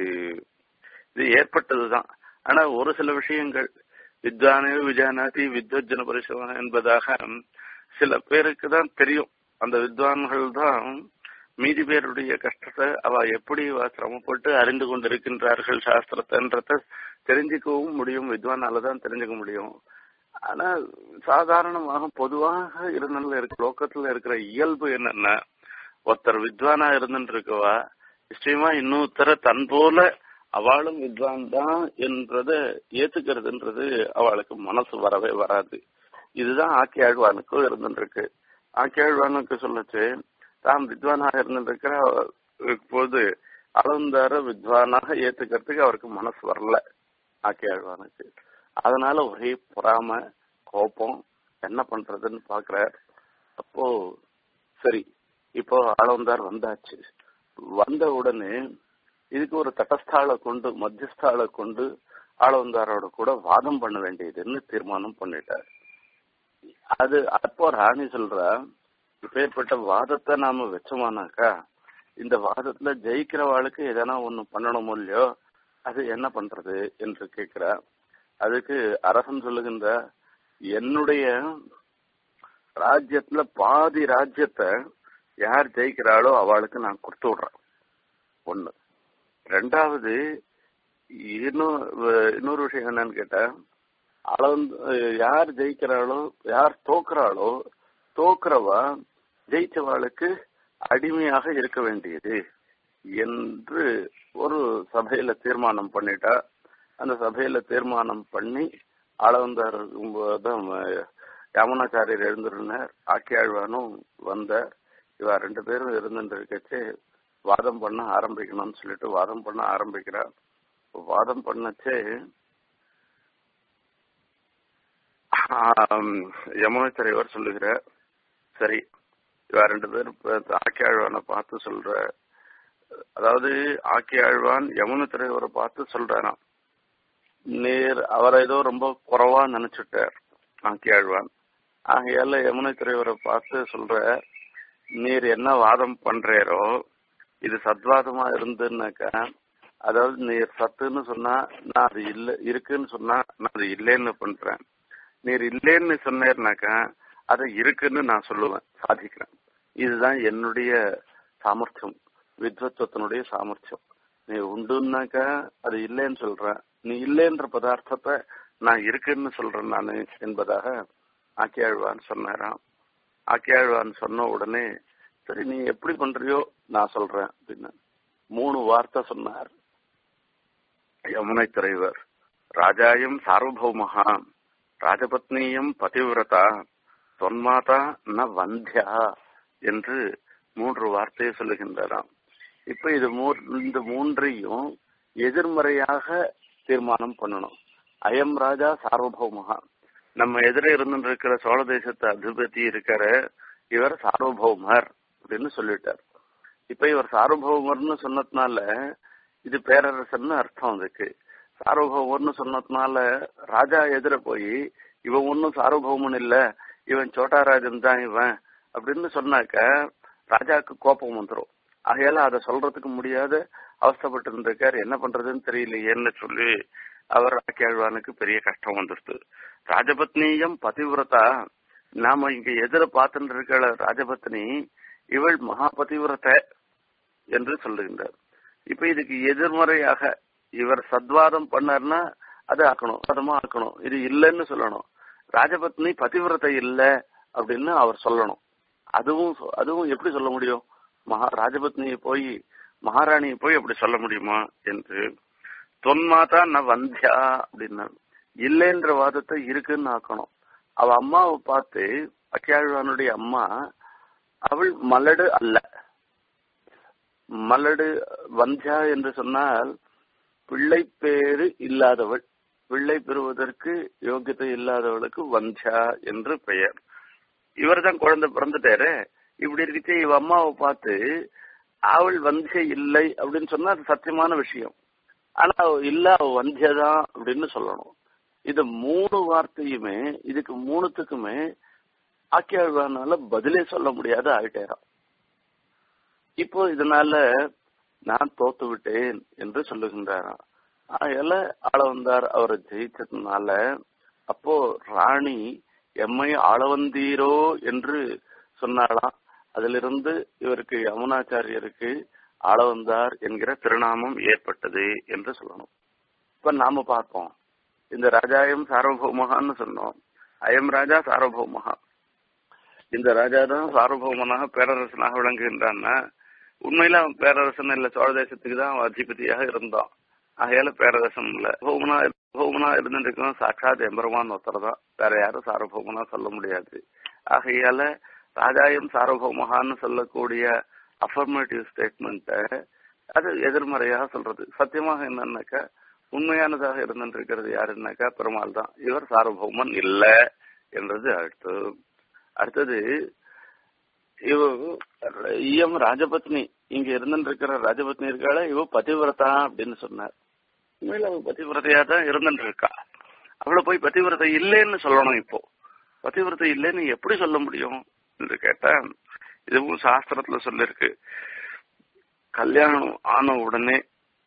இது ஏற்பட்டதுதான் ஆனா ஒரு சில விஷயங்கள் வித்வானே விஜயநாதி வித்வஜன பரிசோதனை என்பதாக சில பேருக்கு தான் தெரியும் அந்த வித்வான்கள் தான் மீதி பேருடைய கஷ்டத்தை அவ எப்படி சிரமப்பட்டு அறிந்து கொண்டிருக்கின்றார்கள் சாஸ்திரத்தைன்றத தெரிஞ்சுக்கவும் முடியும் வித்வானால தான் தெரிஞ்சுக்க முடியும் ஆனா சாதாரணமாக பொதுவாக இருந்த இருக்க லோக்கத்துல இருக்கிற இயல்பு என்னன்னா ஒருத்தர் வித்வானா இருந்துட்டு இருக்கவா நிச்சயமா இன்னொருத்தர தன் போல அவளும் வித்வான் தான் என்றத ஏத்துக்கிறதுன்றது அவளுக்கு மனசு வரவே வராது இதுதான் ஆக்கியாழ்வானுக்கும் இருந்துருக்கு ஆக்கியாழ்வானுக்கு சொல்லச்சு தாம் வித்வானாக இருந்திருக்கிற போது அளந்தார வித்வானாக ஏத்துக்கிறதுக்கு அவருக்கு மனசு வரல ஆக்கியாழ்வானுக்கு அதனால ஒரே பொறாம கோபம் என்ன பண்றதுன்னு பாக்குறார் அப்போ சரி இப்போ ஆளவந்தார் வந்தாச்சு வந்த உடனே இதுக்கு ஒரு தட்டஸ்தாள கொண்டு மத்தியஸ்தாள கொண்டு ஆளவந்தாரோட கூட வாதம் பண்ண வேண்டியதுன்னு தீர்மானம் பண்ணிட்டார் அது அப்போ ராணி சொல்றா இப்பேற்பட்ட வாதத்தை நாம வச்சோமானாக்கா இந்த வாதத்துல ஜெயிக்கிறவாளுக்கு எதனா ஒண்ணு பண்ணணுமோ இல்லையோ அது என்ன பண்றது என்று கேட்கிறா அதுக்கு அரசன் சொல்லுகின்ற என்னுடைய ராஜ்யத்துல பாதி ராஜ்யத்தை யார் ஜெயிக்கிறாளோ அவளுக்கு நான் கொடுத்து விடுறேன் ஒண்ணு ரெண்டாவது இன்னும் இன்னொரு விஷயம் என்னன்னு கேட்டா அளந்து யார் ஜெயிக்கிறாளோ யார் தோக்குறாளோ தோக்குறவா ஜெயிச்சவாளுக்கு அடிமையாக இருக்க வேண்டியது என்று ஒரு சபையில தீர்மானம் பண்ணிட்டா அந்த சபையில தீர்மானம் பண்ணி அளவந்தார் யமுனாச்சாரியர் எழுந்திருந்தார் ஆக்கியாழ்வானும் வந்தார் இவ ரெண்டு பேரும் இருந்துட்டு இருக்கச்சு வாதம் பண்ண ஆரம்பிக்கணும்னு சொல்லிட்டு வாதம் பண்ண ஆரம்பிக்கிறார் வாதம் பண்ணச்சே யமுனாச்சாரியவர் சொல்லுகிறார் சரி இவ ரெண்டு பேரும் ஆக்கியாழ்வானை பார்த்து சொல்ற அதாவது ஆக்கியாழ்வான் யமுன திரையவரை பார்த்து சொல்றாராம் நீர் அவரை ஏதோ ரொம்ப குறைவா நினைச்சுட்டார் ஆக்கியாழ்வான் ஆகையால யமுனை திரையவரை பார்த்து சொல்ற நீர் என்ன வாதம் பண்றீரோ இது சத்வாதமா இருந்துன்னாக்கா அதாவது நீர் சத்துன்னு சொன்னா நான் அது இல்ல இருக்குன்னு சொன்னா நான் அது இல்லைன்னு பண்றேன் நீர் இல்லைன்னு சொன்னேர்னாக்கா அது இருக்குன்னு நான் சொல்லுவேன் சாதிக்கிறேன் இதுதான் என்னுடைய சாமர்த்தியம் வித்வத்துவத்தினுடைய சாமர்த்தியம் நீ உண்டுன்னாக்கா அது இல்லைன்னு சொல்றேன் நீ இல்லைன்ற பதார்த்தத்தை நான் இருக்குன்னு சொல்றேன் நானு என்பதாக ஆக்கியாழ்வான் சொன்னாராம் ஆக்கியாழ்வான் சொன்ன உடனே சரி நீ எப்படி பண்றியோ நான் சொல்றேன் அப்படின்னு மூணு வார்த்தை சொன்னார் யமுனை துறைவர் ராஜாயம் சார்வபௌமகா ராஜபத்னியம் பதிவிரதா தொன்மாதா ந வந்தியா என்று மூன்று வார்த்தையை சொல்லுகின்றாராம் இப்ப இது இந்த மூன்றையும் எதிர்மறையாக தீர்மானம் பண்ணணும் அயம் ராஜா சார்வபௌமகா நம்ம எதிரே இருந்து இருக்கிற சோழ தேசத்து அதிபதி இருக்கிற இவர் சார்வபௌமர் அப்படின்னு சொல்லிட்டார் இப்ப இவர் சார்வபௌமர்னு சொன்னதுனால இது பேரரசர்னு அர்த்தம் அதுக்கு சார்வபௌமர்னு சொன்னதுனால ராஜா எதிர போய் இவன் ஒன்னும் சார்வபௌமன் இல்ல இவன் சோட்டாராஜன் தான் இவன் அப்படின்னு சொன்னாக்க ராஜாவுக்கு கோபம் வந்துடும் ஆகையால அதை சொல்றதுக்கு முடியாத அவஸ்தப்பட்டு இருந்திருக்காரு என்ன பண்றதுன்னு தெரியலையேன்னு சொல்லி அவர் ஆக்கியாழ்வானுக்கு பெரிய கஷ்டம் வந்துடுது ராஜபத்னியம் பதிவிரதா நாம இங்க எதிர பார்த்துட்டு இருக்கிற ராஜபத்னி இவள் மகா பதிவிரத என்று சொல்லுகின்றார் இப்ப இதுக்கு எதிர்மறையாக இவர் சத்வாதம் பண்ணார்னா அது ஆக்கணும் அதமா ஆக்கணும் இது இல்லைன்னு சொல்லணும் ராஜபத்னி பதிவிரதை இல்ல அப்படின்னு அவர் சொல்லணும் அதுவும் அதுவும் எப்படி சொல்ல முடியும் மகா ராஜபத்னியை போய் மகாராணியை போய் அப்படி சொல்ல முடியுமா என்று தொன்மாதா ந வந்தியா அப்படின்னா இல்லைன்ற வாதத்தை இருக்குன்னு ஆக்கணும் அவ அம்மாவை பார்த்து அக்கியாழ்வானுடைய அம்மா அவள் மலடு அல்ல மலடு வந்தியா என்று சொன்னால் பிள்ளை பேரு இல்லாதவள் பிள்ளை பெறுவதற்கு யோகியத்தை இல்லாதவளுக்கு வந்தியா என்று பெயர் இவர் தான் குழந்தை பிறந்துட்டாரு இப்படி இருக்கச்சே இவ அம்மாவை பார்த்து அவள் வந்திய இல்லை அப்படின்னு சொன்னா அது சத்தியமான விஷயம் ஆனா இல்ல அவ வந்தியதான் அப்படின்னு சொல்லணும் இது மூணு வார்த்தையுமே இதுக்கு மூணுத்துக்குமே ஆக்கியாழ்வானால பதிலே சொல்ல முடியாத ஆயிட்டேராம் இப்போ இதனால நான் தோத்து விட்டேன் என்று சொல்லுகின்றாராம் ஆகையால ஆள வந்தார் அவரை ஜெயிச்சதுனால அப்போ ராணி எம்மை ஆளவந்தீரோ என்று சொன்னாலாம் அதிலிருந்து இவருக்கு யமுனாச்சாரியருக்கு ஆளவந்தார் என்கிற திருநாமம் ஏற்பட்டது என்று சொல்லணும் இப்ப நாம பார்ப்போம் இந்த ராஜாயம் சார்வபௌமகான்னு சொன்னோம் அயம் ராஜா சார்வபௌமகா இந்த ராஜா தான் சார்வபௌமனாக பேரரசனாக விளங்குகின்றான்னா உண்மையில அவன் பேரரசன் இல்ல சோழ தேசத்துக்கு தான் அவன் அதிபதியாக இருந்தான் ஆகையால பேரரசன் இல்ல பௌமனா பௌமனா இருந்துருக்கோம் சாட்சாத் எம்பெருமான் ஒருத்தர் தான் வேற யாரும் சார்வபௌமனா சொல்ல முடியாது ஆகையால ராஜாயம் சார்வபௌமகான்னு சொல்லக்கூடிய அஃபர்மேட்டிவ் ஸ்டேட்மெண்ட்டை அது எதிர்மறையாக சொல்றது சத்தியமாக என்னன்னாக்கா உண்மையானதாக இருந்திருக்கிறது யாருன்னாக்கா பெருமாள் தான் இவர் சார்வபௌமன் இல்ல என்றது அடுத்து அடுத்தது இவ ஈயம் ராஜபத்னி இங்க இருந்துருக்கிற ராஜபத்னி இருக்காள இவ பதிவிரதா அப்படின்னு சொன்னார் உண்மையில அவ பதிவிரதையா தான் இருந்துட்டு இருக்கா அவளை போய் பதிவிரதை இல்லைன்னு சொல்லணும் இப்போ பதிவிரதை இல்லைன்னு எப்படி சொல்ல முடியும் என்று கேட்டா இதுவும் சாஸ்திரத்துல சொல்லிருக்கு கல்யாணம் ஆன உடனே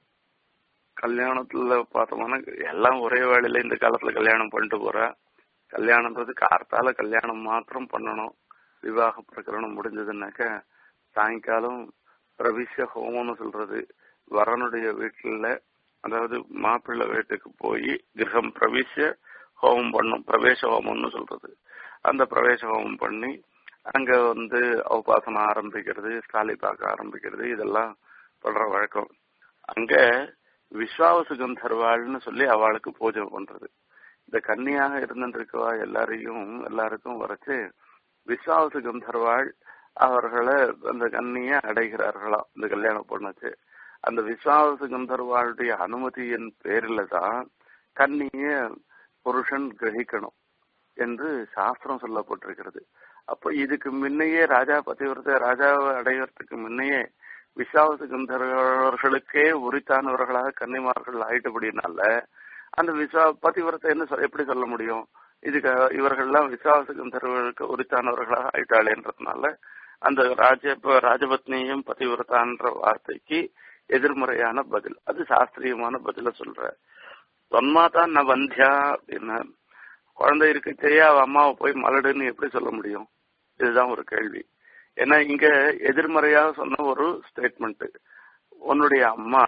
கல்யாணத்துல பார்த்தோம்னா எல்லாம் ஒரே வேளையில இந்த காலத்துல கல்யாணம் பண்ணிட்டு போறா கல்யாணன்றது கார்த்தால கல்யாணம் மாத்திரம் பண்ணணும் விவாக பிரகரணம் முடிஞ்சதுன்னாக்க சாயங்காலம் பிரவிச ஹோமம்னு சொல்றது வரனுடைய வீட்டுல அதாவது மாப்பிள்ளை வீட்டுக்கு போய் கிரகம் பிரவிச ஹோமம் பண்ணும் பிரவேச ஹோமம்னு சொல்றது அந்த பிரவேச ஹோமம் பண்ணி அங்க வந்து உபாசனம் ஆரம்பிக்கிறது ஸ்டாலி பார்க்க ஆரம்பிக்கிறது இதெல்லாம் பண்ற வழக்கம் அங்க விஸ்வாவசு கந்தர்வாள்னு சொல்லி அவளுக்கு பூஜை பண்றது இந்த கன்னியாக இருந்துருக்கவா எல்லாரையும் எல்லாருக்கும் வரைச்சு விஸ்வாவசு கந்தர்வாள் அவர்களை அந்த கன்னிய அடைகிறார்களாம் இந்த கல்யாணம் பண்ணச்சு அந்த விஸ்வாவசு கந்தர்வாளுடைய அனுமதியின் பேரில தான் கன்னிய புருஷன் கிரகிக்கணும் என்று சாஸ்திரம் சொல்லப்பட்டிருக்கிறது அப்ப இதுக்கு முன்னையே ராஜா பதிவிரத ராஜாவை அடைவதற்கு முன்னையே விஸ்வாவசு கந்தர்வர்களுக்கே உரித்தானவர்களாக கன்னிமார்கள் ஆயிட்டபடினால அந்த விஸ்வா பதிவிரத்தை என்ன எப்படி சொல்ல முடியும் இதுக்கு இவர்கள்லாம் விஸ்வாச கந்தர்வர்களுக்கு உரித்தானவர்களாக ஆயிட்டாளேன்றதுனால அந்த ராஜ ராஜபத்னியும் பதிவிரதான்ற வார்த்தைக்கு எதிர்மறையான பதில் அது சாஸ்திரியமான பதில சொல்ற தொன்மாதா ந வந்தியா அப்படின்னா குழந்தை இருக்கச்சேயே அவ அம்மாவை போய் மலடுன்னு எப்படி சொல்ல முடியும் இதுதான் ஒரு கேள்வி ஏன்னா இங்க எதிர்மறையாக சொன்ன ஒரு ஸ்டேட்மெண்ட் உன்னுடைய அம்மா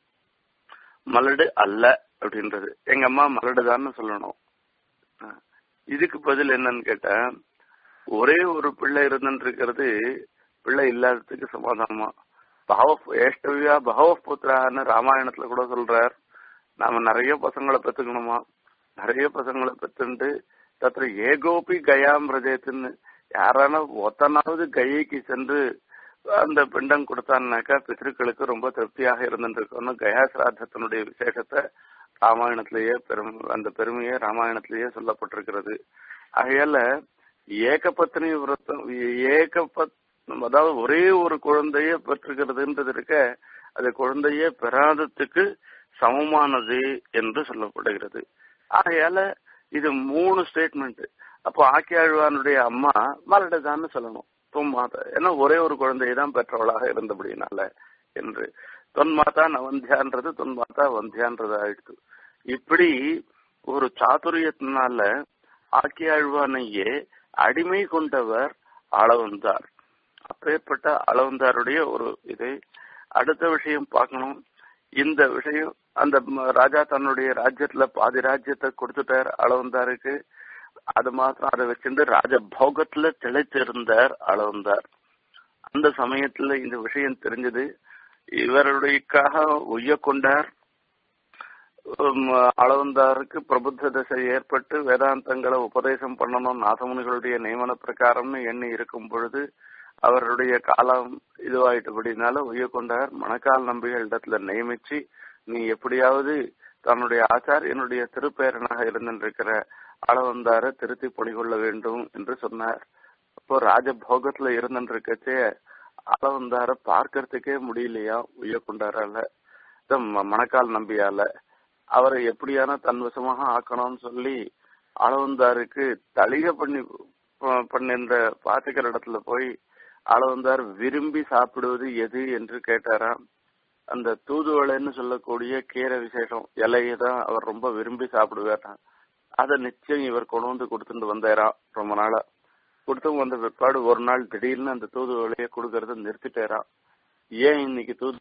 மலடு அல்ல அப்படின்றது எங்க அம்மா மலடுதான்னு சொல்லணும் இதுக்கு பதில் என்னன்னு கேட்டா ஒரே ஒரு பிள்ளை இருந்துட்டு இருக்கிறது பிள்ளை இல்லாததுக்கு சமாதானமா பகவ ஏஷ்டவியா பகவ புத்திரான்னு ராமாயணத்துல கூட சொல்றார் நாம நிறைய பசங்களை பெத்துக்கணுமா நிறைய பசங்களை பெத்துண்டு தத்திர ஏகோபி கயாம் பிரஜேத்துன்னு யாரான ஒத்தனாவது கையைக்கு சென்று அந்த பிண்டம் கொடுத்தான்னாக்கா பித்திருக்களுக்கு ரொம்ப திருப்தியாக இருந்துருக்கோம்னு கயா சிராத்தத்தினுடைய விசேஷத்தை ராமாயணத்திலேயே பெரும் அந்த பெருமையே ராமாயணத்திலேயே சொல்லப்பட்டிருக்கிறது ஆகையால ஏகபத்னி விரதம் ஏகபத் அதாவது ஒரே ஒரு குழந்தைய பெற்றுக்கிறதுன்றது இருக்க அது குழந்தைய பெறாததுக்கு சமமானது என்று சொல்லப்படுகிறது ஆகையால இது மூணு ஸ்டேட்மெண்ட் அப்போ ஆக்கியாழ்வானுடைய அம்மா மலடுதான்னு சொல்லணும் தொன்மாதா ஏன்னா ஒரே ஒரு குழந்தையை தான் பெற்றவளாக இருந்தபடினால என்று தொன்மாதா நவந்தியான்றது தொன்மாதா வந்தியான்றது ஆயிடுச்சு இப்படி ஒரு சாதுரியத்தினால ஆக்கியாழ்வானையே அடிமை கொண்டவர் அளவந்தார் அப்பேற்பட்ட அளவந்தாருடைய ஒரு இது அடுத்த விஷயம் பார்க்கணும் இந்த விஷயம் அந்த ராஜா தன்னுடைய ராஜ்யத்துல பாதி ராஜ்யத்தை கொடுத்துட்டார் அளவந்தாருக்கு அது மாத்திரம் அதை வச்சிருந்து ராஜபோகத்துல திளைத்திருந்தார் அளவந்தார் அந்த சமயத்துல இந்த விஷயம் தெரிஞ்சது இவருடையக்காக உய்ய கொண்டார் அளவந்தாருக்கு பிரபுத்த தசை ஏற்பட்டு வேதாந்தங்களை உபதேசம் பண்ணணும் நாசமுனிகளுடைய நியமன பிரகாரம்னு எண்ணி இருக்கும் பொழுது அவருடைய காலம் இதுவாயிட்டபடினால உய்ய கொண்டார் மணக்கால் நம்பிகள் இடத்துல நியமிச்சு நீ எப்படியாவது தன்னுடைய ஆச்சாரியனுடைய திருப்பேரனாக இருந்திருக்கிற அளவந்தார திருத்தி பொடிகொள்ள வேண்டும் என்று சொன்னார் அப்போ ராஜபோகத்துல இருந்திருக்கச்சே அளவந்தார பார்க்கறதுக்கே முடியலையா உய்ய கொண்டாரால மணக்கால் நம்பியால அவரை எப்படியான தன்வசமாக ஆக்கணும்னு சொல்லி அளவந்தாருக்கு தளிக பண்ணி பண்ணின்ற பாத்துக்கிற இடத்துல போய் அளவந்தார் விரும்பி சாப்பிடுவது எது என்று கேட்டாராம் அந்த தூதுவளைன்னு சொல்லக்கூடிய கீரை விசேஷம் இலையை தான் அவர் ரொம்ப விரும்பி சாப்பிடுவாராம் அதை நிச்சயம் இவர் கொண்டு வந்து கொடுத்துட்டு வந்தாராம் ரொம்ப நாளா கொடுத்து வந்த பிற்பாடு ஒரு நாள் திடீர்னு அந்த தூதுவளையை கொடுக்கறத நிறுத்திட்டாராம் ஏன் இன்னைக்கு தூது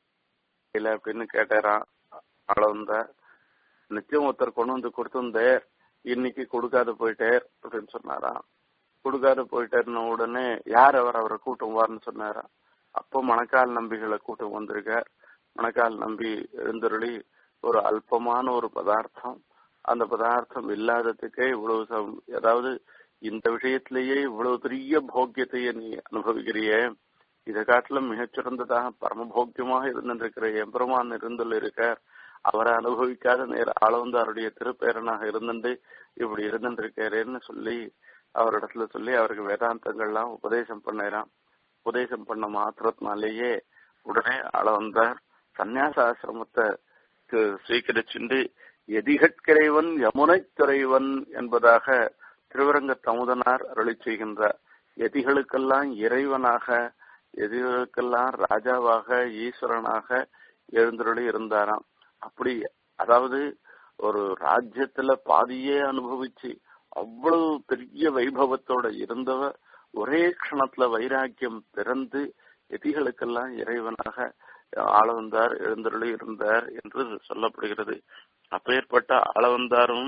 இல்லை அப்படின்னு கேட்டாராம் அளவந்தார் நிச்சயம் ஒருத்தர் கொண்டு வந்து கொடுத்துருந்தார் இன்னைக்கு கொடுக்காத போயிட்டார் அப்படின்னு சொன்னாராம் கொடுக்காத போயிட்டாருன உடனே யார் அவர் அவரை கூட்டம் வார்னு சொன்னாரா அப்போ மணக்கால் நம்பிகளை கூட்டம் வந்திருக்கார் மணக்கால் நம்பி எழுந்தருளி ஒரு அல்பமான ஒரு பதார்த்தம் அந்த பதார்த்தம் இல்லாததுக்கே இவ்வளவு அதாவது இந்த விஷயத்திலேயே இவ்வளவு பெரிய போக்கியத்தையே நீ அனுபவிக்கிறியே இதை காட்டிலும் மிகச்சிறந்ததாக பரமபோக்கியமாக இருந்திருக்கிற எம்பெருமான் இருந்துள்ள இருக்கார் அவரை அனுபவிக்காத நேர ஆளவந்தாருடைய திருப்பேரனாக இருந்துட்டு இப்படி இருந்துருக்காருன்னு சொல்லி அவரிடத்துல சொல்லி அவருக்கு வேதாந்தங்கள்லாம் உபதேசம் பண்ணாராம் உபதேசம் பண்ண மாத்திரத்தினாலேயே உடனே அளவந்தார் சந்நியாச ஆசிரமத்தை சுவீகரிச்சுண்டு எதிகட்கிறைவன் யமுனை துறைவன் என்பதாக திருவரங்க தமுதனார் அருளி செய்கின்றார் எதிகளுக்கெல்லாம் இறைவனாக எதிகளுக்கெல்லாம் ராஜாவாக ஈஸ்வரனாக எழுந்தருளி இருந்தாராம் அப்படி அதாவது ஒரு ராஜ்யத்துல பாதியே அனுபவிச்சு அவ்வளவு பெரிய வைபவத்தோட இருந்தவர் ஒரே க்ஷணத்துல வைராக்கியம் பிறந்து எதிகளுக்கெல்லாம் இறைவனாக ஆளவந்தார் எழுந்தருளி இருந்தார் என்று சொல்லப்படுகிறது அப்பேற்பட்ட ஆளவந்தாரும்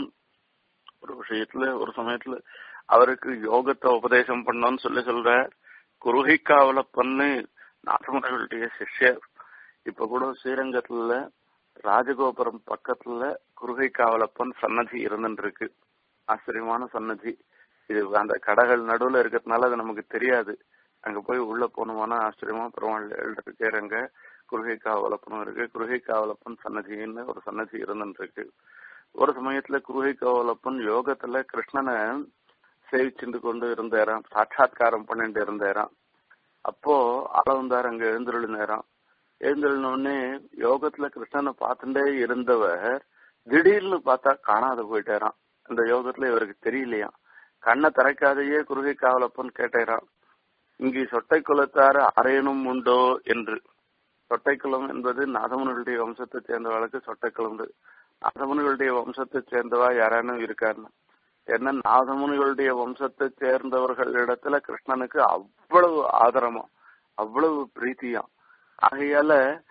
ஒரு விஷயத்துல ஒரு சமயத்துல அவருக்கு யோகத்தை உபதேசம் பண்ணோம்னு சொல்லி சொல்ற குருகை காவலப்பன்னு நாதமுறைகளுடைய சிஷ்யர் இப்ப கூட ஸ்ரீரங்கத்துல ராஜகோபுரம் பக்கத்துல குருகை காவலப்பன் சன்னதி இருந்துருக்கு ஆச்சரியமான சன்னதி இது அந்த கடைகள் நடுவுல இருக்கிறதுனால அது நமக்கு தெரியாது அங்க போய் உள்ள போனோம்னா ஆச்சரியமா பெருமாள் எழுதிருக்காரு அங்க குருகை காவலப்பனும் இருக்கு குருகை காவலப்பன் சன்னதின்னு ஒரு சன்னதி இருந்துருக்கு ஒரு சமயத்துல குருகை காவலப்பன் யோகத்துல கிருஷ்ணனை சேவிச்சுட்டு கொண்டு இருந்தாராம் சாட்சாத்காரம் பண்ணிட்டு இருந்தாராம் அப்போ அளவந்தார் அங்க எழுந்துருளி நேரம் எழுந்துருளினோடனே யோகத்துல கிருஷ்ணனை பார்த்துட்டே இருந்தவர் திடீர்னு பார்த்தா காணாத போயிட்டாராம் அந்த யோகத்துல இவருக்கு தெரியலையா கண்ணை திறக்காதையே குருகை காவலப்பன் கேட்டாராம் இங்கு சொட்டை குலத்தார அரையனும் உண்டோ என்று சொட்டைக்குளம் என்பது நாதமுனிகளுடைய வம்சத்தை சேர்ந்தவர்களுக்கு சொட்டைக்குளம் நாதமுனிகளுடைய வம்சத்தை சேர்ந்தவா யாரானும் இருக்காருன்னு ஏன்னா நாதமுனிகளுடைய வம்சத்தை சேர்ந்தவர்கள் இடத்துல கிருஷ்ணனுக்கு அவ்வளவு ஆதரமா அவ்வளவு பிரீத்தியாம் ஆகையால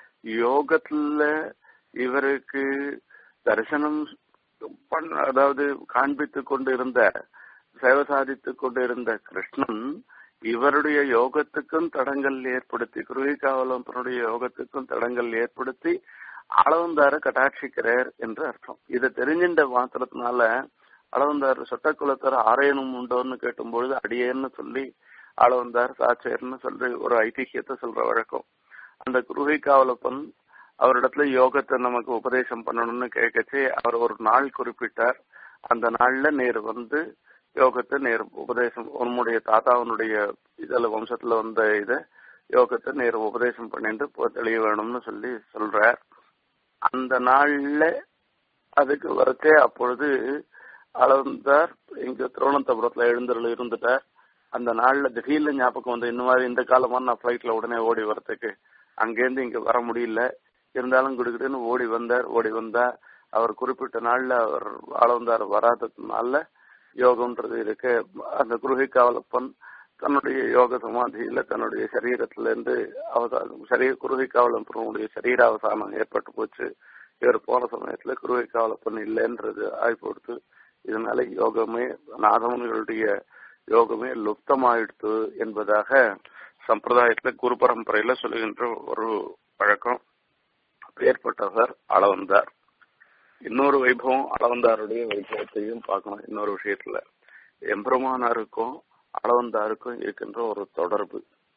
யோகத்துல இவருக்கு தரிசனம் பண்ண அதாவது காண்பித்து கொண்டு இருந்த சேவை சாதித்து கொண்டு இருந்த கிருஷ்ணன் இவருடைய யோகத்துக்கும் தடங்கள் ஏற்படுத்தி குருவிகாவலம்பனுடைய யோகத்துக்கும் தடங்கள் ஏற்படுத்தி அளவந்தார கட்டாட்சிக்கிறார் என்று அர்த்தம் இதை தெரிஞ்சின்ற மாத்திரத்தினால அளவந்தார் சொட்டக்குளத்தர் ஆரையனும் உண்டோன்னு கேட்டும்பொழுது அடியேன்னு சொல்லி அளவந்தார் சாச்சேர்னு சொல்லி ஒரு ஐதிஹியத்தை சொல்ற வழக்கம் அந்த குருவிகாவலப்பன் அவரிடத்துல யோகத்தை நமக்கு உபதேசம் பண்ணணும்னு கேட்கச்சு அவர் ஒரு நாள் குறிப்பிட்டார் அந்த நாள்ல நேர் வந்து யோகத்தை நேர் உபதேசம் உன்னுடைய தாத்தாவனுடைய இதுல வம்சத்துல வந்த இத யோகத்தை நேர் உபதேசம் பண்ணிட்டு போ தெளிய வேணும்னு சொல்லி சொல்றார் அந்த நாள்ல அதுக்கு வரச்சே அப்பொழுது அளந்தார் இங்க திருவனந்தபுரத்துல எழுந்தருள் இருந்துட்டார் அந்த நாள்ல திடீர்னு ஞாபகம் வந்து இந்த மாதிரி இந்த காலமா நான் பிளைட்ல உடனே ஓடி வரத்துக்கு அங்கேருந்து இங்க வர முடியல இருந்தாலும் குடுக்கிட்டுன்னு ஓடி வந்தார் ஓடி வந்தா அவர் குறிப்பிட்ட நாள்ல அவர் ஆளவந்தார் வராததுனால யோகம்ன்றது இருக்கு அந்த குருகை காவலப்பன் தன்னுடைய யோக சமாதியில தன்னுடைய சரீரத்துல இருந்து அவசானம் சரீர குருகை காவலப்பனுடைய சரீர அவசானம் ஏற்பட்டு போச்சு இவர் போன சமயத்துல குருகை காவலப்பன் இல்லைன்றது ஆகி கொடுத்து இதனால யோகமே நாதவன்களுடைய யோகமே லுப்தமாயிடுத்து என்பதாக சம்பிரதாயத்துல குரு பரம்பரையில சொல்லுகின்ற ஒரு பழக்கம் ஏற்பட்டவர் அளவந்தார் இன்னொரு வைபவம் அளவந்தாருடைய வைபவத்தையும் பார்க்கணும் இன்னொரு விஷயத்துல எம்பெருமானாருக்கும் அளவந்தாருக்கும் இருக்கின்ற ஒரு தொடர்பு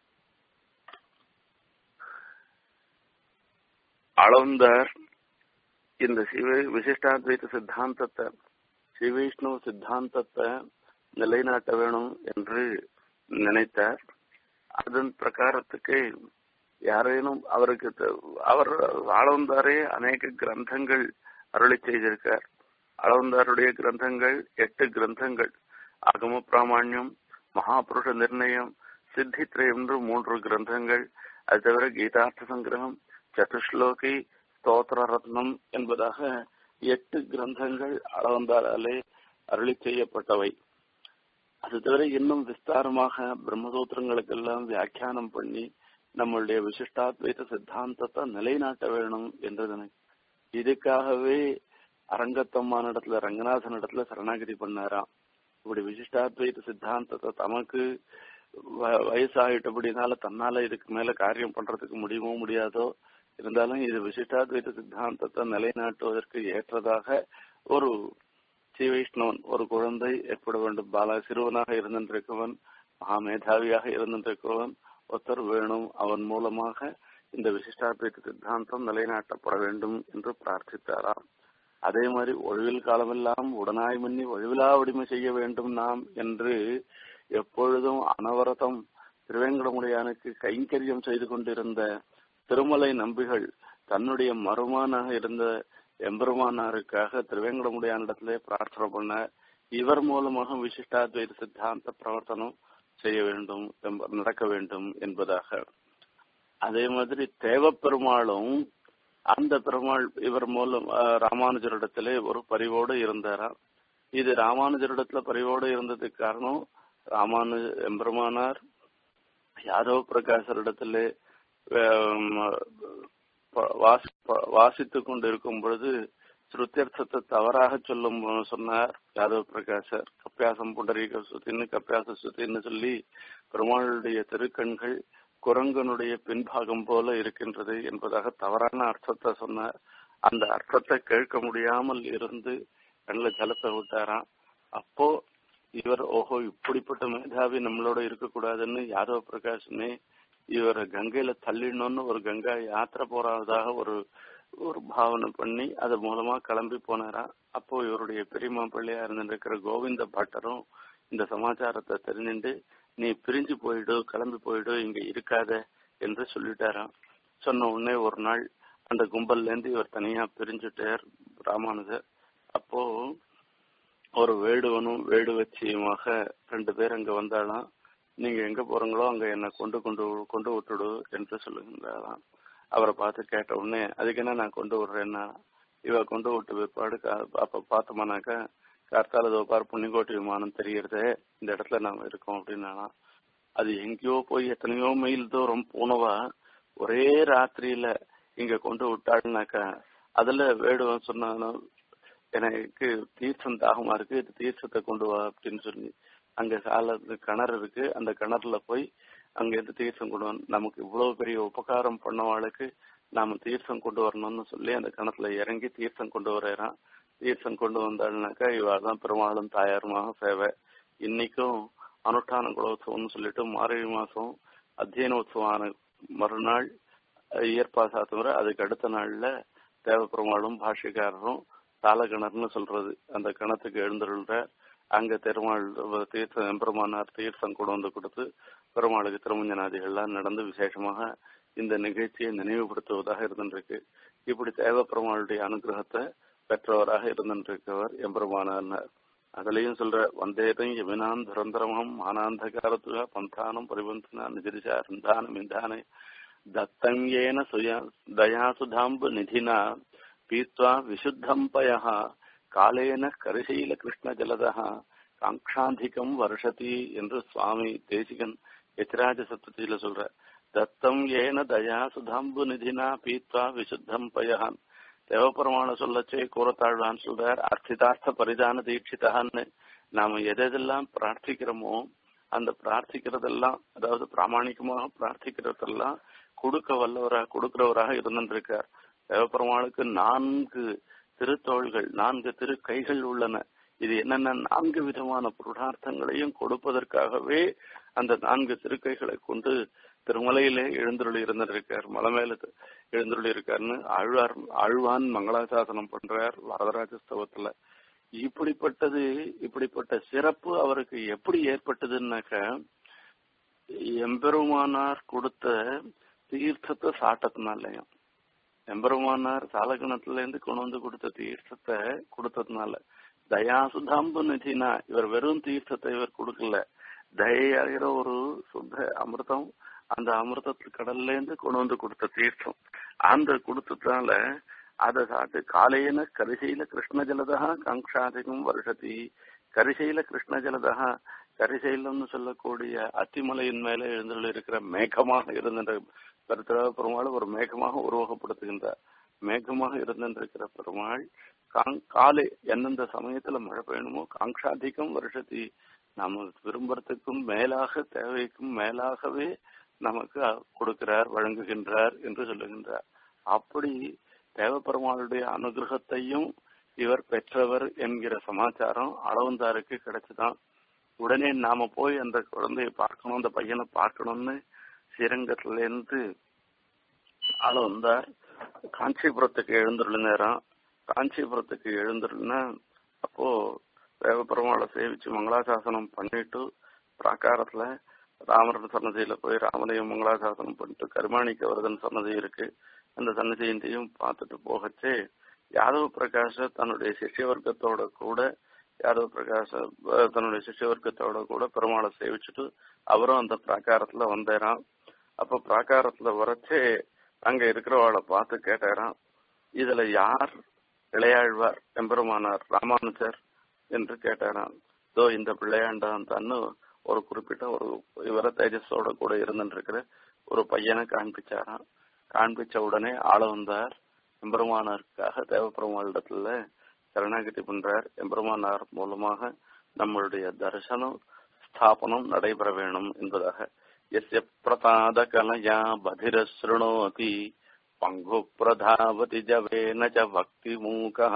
அளவந்தார் இந்த சிவ விசிஷ்டாத்வைத சித்தாந்தத்தை சிவவிஷ்ணு சித்தாந்தத்தை நிலைநாட்ட வேணும் என்று நினைத்தார் அதன் பிரகாரத்துக்கு யாரேனும் அவருக்கு அவர் ஆளவந்தாரே அநேக கிரந்தங்கள் அருளி செய்திருக்கார் அளவந்தாருடைய கிரந்தங்கள் எட்டு கிரந்தங்கள் ஆகம பிராமணியம் மகாபுருஷ நிர்ணயம் சித்தித்ரயம் என்று மூன்று கிரந்தங்கள் அது தவிர கீதார்த்த சங்கிரகம் சதுஸ்லோகி ஸ்தோத்திர ரத்னம் என்பதாக எட்டு கிரந்தங்கள் அளவந்தாராலே அருளி செய்யப்பட்டவை அது தவிர இன்னும் விஸ்தாரமாக பிரம்மசூத்திரங்களுக்கெல்லாம் வியாக்கியானம் பண்ணி நம்மளுடைய விசிஷ்டாத்வைத சித்தாந்தத்தை நிலைநாட்ட வேணும் என்றதனை இதுக்காகவே அரங்கத்தம்மான இடத்துல ரங்கநாதன் இடத்துல சரணாகதி பண்ணாராம் இப்படி விசிஷ்டாத்வைத சித்தாந்தத்தை தமக்கு வயசாயிட்டபடினால தன்னால இதுக்கு மேல காரியம் பண்றதுக்கு முடியுமோ முடியாதோ இருந்தாலும் இது விசிஷ்டாத்வைத சித்தாந்தத்தை நிலைநாட்டுவதற்கு ஏற்றதாக ஒரு ஸ்ரீ வைஷ்ணவன் ஒரு குழந்தை எப்படி வேண்டும் பாலா சிறுவனாக இருந்திருக்கவன் மகா மேதாவியாக இருந்திருக்கிறவன் ஒருத்தர் வேணும் அவன் மூலமாக இந்த விசிஷ்டாத்வைத சித்தாந்தம் நிலைநாட்டப்பட வேண்டும் என்று பிரார்த்தித்தாராம் அதே மாதிரி ஒழிவில் காலமெல்லாம் உடனாய் மன்னி ஒழிவிலா உரிமை செய்ய வேண்டும் நாம் என்று எப்பொழுதும் அனவரதம் திருவேங்கடமுடையானுக்கு கைங்கரியம் செய்து கொண்டிருந்த திருமலை நம்பிகள் தன்னுடைய மருமானாக இருந்த எம்பெருமானாருக்காக திருவேங்கடமுடையானிடத்திலே பிரார்த்தனை பண்ண இவர் மூலமாக விசிஷ்டாத்வைத சித்தாந்த பிரவர்த்தனம் செய்ய வேண்டும் நடக்க வேண்டும் என்பதாக அதே மாதிரி தேவப்பெருமாளும் அந்த பெருமாள் இவர் மூலம் ராமானுஜரிடத்திலே ஒரு பரிவோடு இருந்தாராம் இது ராமானுஜரிடத்துல பரிவோடு இருந்ததுக்கு காரணம் ராமானு எம்பெருமானார் யாதவ பிரகாசரிடத்திலே வாசித்துக் கொண்டு இருக்கும் பொழுது ஸ்ருத்தியர்த்தத்தை தவறாக சொல்லும் சொன்னார் யாதவ பிரகாசர் கப்பியாசம் புண்டரீக சுத்தின்னு கப்பியாச சுத்தின்னு சொல்லி பெருமாளுடைய திருக்கண்கள் குரங்கனுடைய பின்பாகம் போல இருக்கின்றது என்பதாக தவறான அர்த்தத்தை சொன்னார் அந்த அர்த்தத்தை கேட்க முடியாமல் இருந்து கண்ணில் ஜலத்தை விட்டாராம் அப்போ இவர் ஓஹோ இப்படிப்பட்ட மேதாவி நம்மளோட இருக்கக்கூடாதுன்னு யாதவ பிரகாஷனே இவரை கங்கையில தள்ளிடணும்னு ஒரு கங்கா யாத்திரை போறதாக ஒரு ஒரு பாவனை பண்ணி அது மூலமா கிளம்பி போனாரா அப்போ இவருடைய பெரியமா பிள்ளையா இருந்திருக்கிற கோவிந்த பட்டரும் இந்த சமாச்சாரத்தை தெரிஞ்சுட்டு நீ பிரிஞ்சு போயிடு கிளம்பி போயிடு இங்க இருக்காத என்று சொல்லிட்டாராம் சொன்ன உடனே ஒரு நாள் அந்த கும்பல்ல இருந்து இவர் தனியா பிரிஞ்சுட்டார் ராமானுஜர் அப்போ ஒரு வேடுவனும் வேடுவச்சியுமாக ரெண்டு பேர் அங்க வந்தாலாம் நீங்க எங்க போறீங்களோ அங்க என்ன கொண்டு கொண்டு கொண்டு விட்டுடு என்று சொல்லுகின்றாராம் அவரை பார்த்து கேட்ட உடனே அதுக்கு என்ன நான் கொண்டு விடுறேன்னா இவ கொண்டு விட்டு பிற்பாடு அப்ப பார்த்தோம்னாக்கா கார்த்தால தோப்பார் புண்ணியகோட்டி விமானம் தெரியறது இந்த இடத்துல நாம இருக்கோம் அப்படின்னா அது எங்கேயோ போய் எத்தனையோ மைல் தூரம் போனவா ஒரே ராத்திரியில இங்க கொண்டு விட்டாள்னாக்கா அதுல வேடுவன் சொன்னானோ எனக்கு தீர்த்தம் தாகமா இருக்கு இது தீர்த்தத்தை கொண்டு வா அப்படின்னு சொல்லி அங்க கால கிணறு இருக்கு அந்த கிணறுல போய் அங்க இருந்து தீர்த்தம் கொண்டு வரணும் நமக்கு இவ்வளவு பெரிய உபகாரம் பண்ணவாளுக்கு நாம தீர்த்தம் கொண்டு வரணும்னு சொல்லி அந்த கிணத்துல இறங்கி தீர்த்தம் கொண்டு வர்றான் தீர்த்தம் கொண்டு வந்தாள்னாக்கா இவாள் தான் பெருமாளும் தாயாருமாக சேவை இன்னைக்கும் அனுஷ்டான குலோத்சவம்னு சொல்லிட்டு மார்கழி மாசம் அத்தியன உற்சவமான மறுநாள் இயற்பா சாத்துமுறை அதுக்கு அடுத்த நாள்ல தேவப்பெருமாளும் பாஷ்யக்காரரும் தாள கிணறுன்னு சொல்றது அந்த கிணத்துக்கு எழுந்துருள்ற அங்க பெருமாள் தீர்த்தம் எம்பெருமானார் தீர்த்தம் கொண்டு வந்து கொடுத்து பெருமாளுக்கு திருமஞ்சனாதிகள்லாம் நடந்து விசேஷமாக இந்த நிகழ்ச்சியை நினைவுபடுத்துவதாக இருந்திருக்கு இப்படி தேவப்பெருமாளுடைய அனுகிரகத்தை பெற்றவராக இருந்திருக்கவர் எம்பெருமானார் அதுலயும் சொல்ற வந்தேதம் யமினான் துரந்தரமம் மானாந்தகாரத்துக பந்தானம் பரிபந்தனா நிதிரிசா ருந்தானம் இந்தானே தத்தங்கேன சுயா தயாசுதாம்பு நிதினா பீத்வா விசுத்தம் பய காலேன கரிசைல கிருஷ்ண ஜலதா காங்காந்திகம் வருஷதி என்று சுவாமி தேசிகன் எத்திராஜ சத்துவத்தில சொல்ற தத்தம் ஏன தயா சுதாம்பு நிதினா பீத்வா விசுத்தம் பயான் தேவபெருமான சொல்லச்சே கூறத்தாழ்வான் சொல்றார் அர்த்திதார்த்த பரிதான தீட்சிதான்னு நாம எதெல்லாம் பிரார்த்திக்கிறோமோ அந்த பிரார்த்திக்கிறதெல்லாம் அதாவது பிராமணிகமாக பிரார்த்திக்கிறதெல்லாம் கொடுக்க வல்லவராக கொடுக்கிறவராக இருந்திருக்கார் தேவபெருமானுக்கு நான்கு திருத்தோள்கள் நான்கு திரு கைகள் உள்ளன இது என்னென்ன நான்கு விதமான புருஷார்த்தங்களையும் கொடுப்பதற்காகவே அந்த நான்கு திருக்கைகளை கொண்டு திருமலையிலே எழுந்துருளி இருந்திருக்கார் மலை மேல எழுந்துருளி இருக்காருன்னு ஆழ்வார் ஆழ்வான் மங்களாசாசனம் பண்றார் வரதராஜஸ்தவத்துல இப்படிப்பட்டது இப்படிப்பட்ட சிறப்பு அவருக்கு எப்படி ஏற்பட்டதுன்னாக்க எம்பெருமானார் கொடுத்த தீர்த்தத்தை சாட்டத்தினாலையும் எம்பெருமானார் சாலகணத்துல இருந்து கொண்டு வந்து கொடுத்த தீர்த்தத்தை கொடுத்ததுனால தயாசுதாம்பு நிதினா இவர் வெறும் தீர்த்தத்தை இவர் கொடுக்கல தயாகிற ஒரு சுத்த அமிர்தம் அந்த அமிர்தத்து கடல்ல இருந்து கொண்டு வந்து கொடுத்த தீர்த்தம் அந்த கொடுத்ததுனால அதை சாட்டு காலையில கரிசையில கிருஷ்ண ஜலதா காங்காதிகம் வருஷதி கரிசையில கிருஷ்ண ஜலதா கரிசைலம்னு சொல்லக்கூடிய அத்திமலையின் மேல எழுந்துள்ள இருக்கிற மேகமாக இருந்த கருத்தராக பெருமாள் ஒரு மேகமாக உருவகப்படுத்துகின்றார் மேகமாக இருந்திருக்கிற பெருமாள் காலை எந்தெந்த சமயத்துல மழை பெய்யணுமோ காங்காதிகம் வருஷத்தி நாம விரும்புறதுக்கும் மேலாக தேவைக்கும் மேலாகவே நமக்கு கொடுக்கிறார் வழங்குகின்றார் என்று சொல்லுகின்றார் அப்படி தேவப்பெருமாளுடைய அனுகிரகத்தையும் இவர் பெற்றவர் என்கிற சமாச்சாரம் அளவந்தாருக்கு கிடைச்சுதான் உடனே நாம போய் அந்த குழந்தைய பார்க்கணும் அந்த பையனை பார்க்கணும்னு ஸ்ரீரங்கத்துல இருந்து அளவந்தார் காஞ்சிபுரத்துக்கு எழுந்துள்ள நேரம் காஞ்சிபுரத்துக்கு எழுந்துருன்னா அப்போ தேவப்பெருமாளை சேவிச்சு மங்களாசாசனம் பண்ணிட்டு பிராகாரத்துல ராமரன் சன்னதியில போய் ராமனையும் மங்களாசாசனம் பண்ணிட்டு கருமாணிக்க வரதன் சன்னதி இருக்கு அந்த சன்னதியையும் பார்த்துட்டு போகச்சே யாதவ பிரகாஷ தன்னுடைய சிஷ்யவர்க்கத்தோட கூட யாதவ பிரகாஷ தன்னுடைய சிஷ்யவர்க்கத்தோட கூட பெருமாளை சேவிச்சுட்டு அவரும் அந்த பிராகாரத்துல வந்தேராம் அப்ப பிராகாரத்துல வரச்சே அங்க இருக்கிறவாளை பார்த்து கேட்டாராம் இதுல யார் இளையாழ்வார் எம்பெருமானார் ராமானுஜர் என்று கேட்டாராம் இதோ இந்த பிள்ளையாண்டான் தன்னு ஒரு குறிப்பிட்ட ஒரு இவர தேஜஸோட கூட இருந்துருக்கிற ஒரு பையனை காண்பிச்சாராம் காண்பிச்ச உடனே ஆள வந்தார் எம்பெருமானாருக்காக தேவப்பெருமாளிடத்துல சரணாகதி பண்றார் எம்பெருமானார் மூலமாக நம்மளுடைய தரிசனம் ஸ்தாபனம் நடைபெற வேணும் என்பதாக எஸ்ய பிரதாத கலயா பதிர ஸ்ருணோதி பங்கு பிரதாவதி ஜவேன ச பக்தி மூக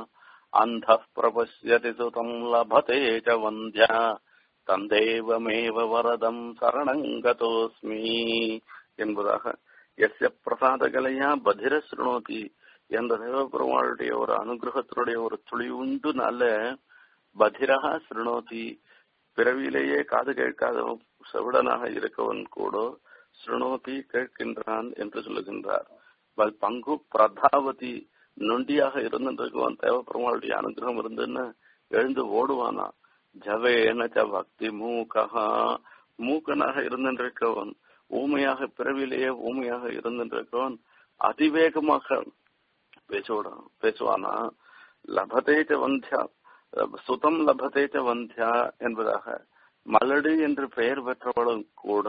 அந்த பிரபஷ்யதி சுதம் லபதே ச வந்தியா தந்தேவமேவ வரதம் சரணங்கதோஸ்மி என்பதாக எஸ்ய பிரசாதகலையா பதிர சுருணோதி என்ற தேவபெருமாளுடைய ஒரு அனுகிரகத்தினுடைய ஒரு துளி உண்டுனால பதிரகா சுருணோதி பிறவியிலேயே காது கேட்காத செவிடனாக இருக்கவன் கூட சுருணோதி கேட்கின்றான் என்று சொல்லுகின்றார் பங்கு பிரதாவதி நொண்டியாக இருந்திருக்கவன் தேவபெருமாளுடைய அனுகிரகம் இருந்துன்னு எழுந்து ஓடுவானா ஜவேன ச பக்தி மூகா மூக்கனாக இருந்திருக்கவன் ஊமையாக பிறவிலேயே ஊமையாக இருந்திருக்கவன் அதிவேகமாக பேசுவான் பேசுவானா லபதேச்ச வந்தியா சுதம் லபதேச்ச வந்தியா என்பதாக மலடு என்று பெயர் பெற்றவளும் கூட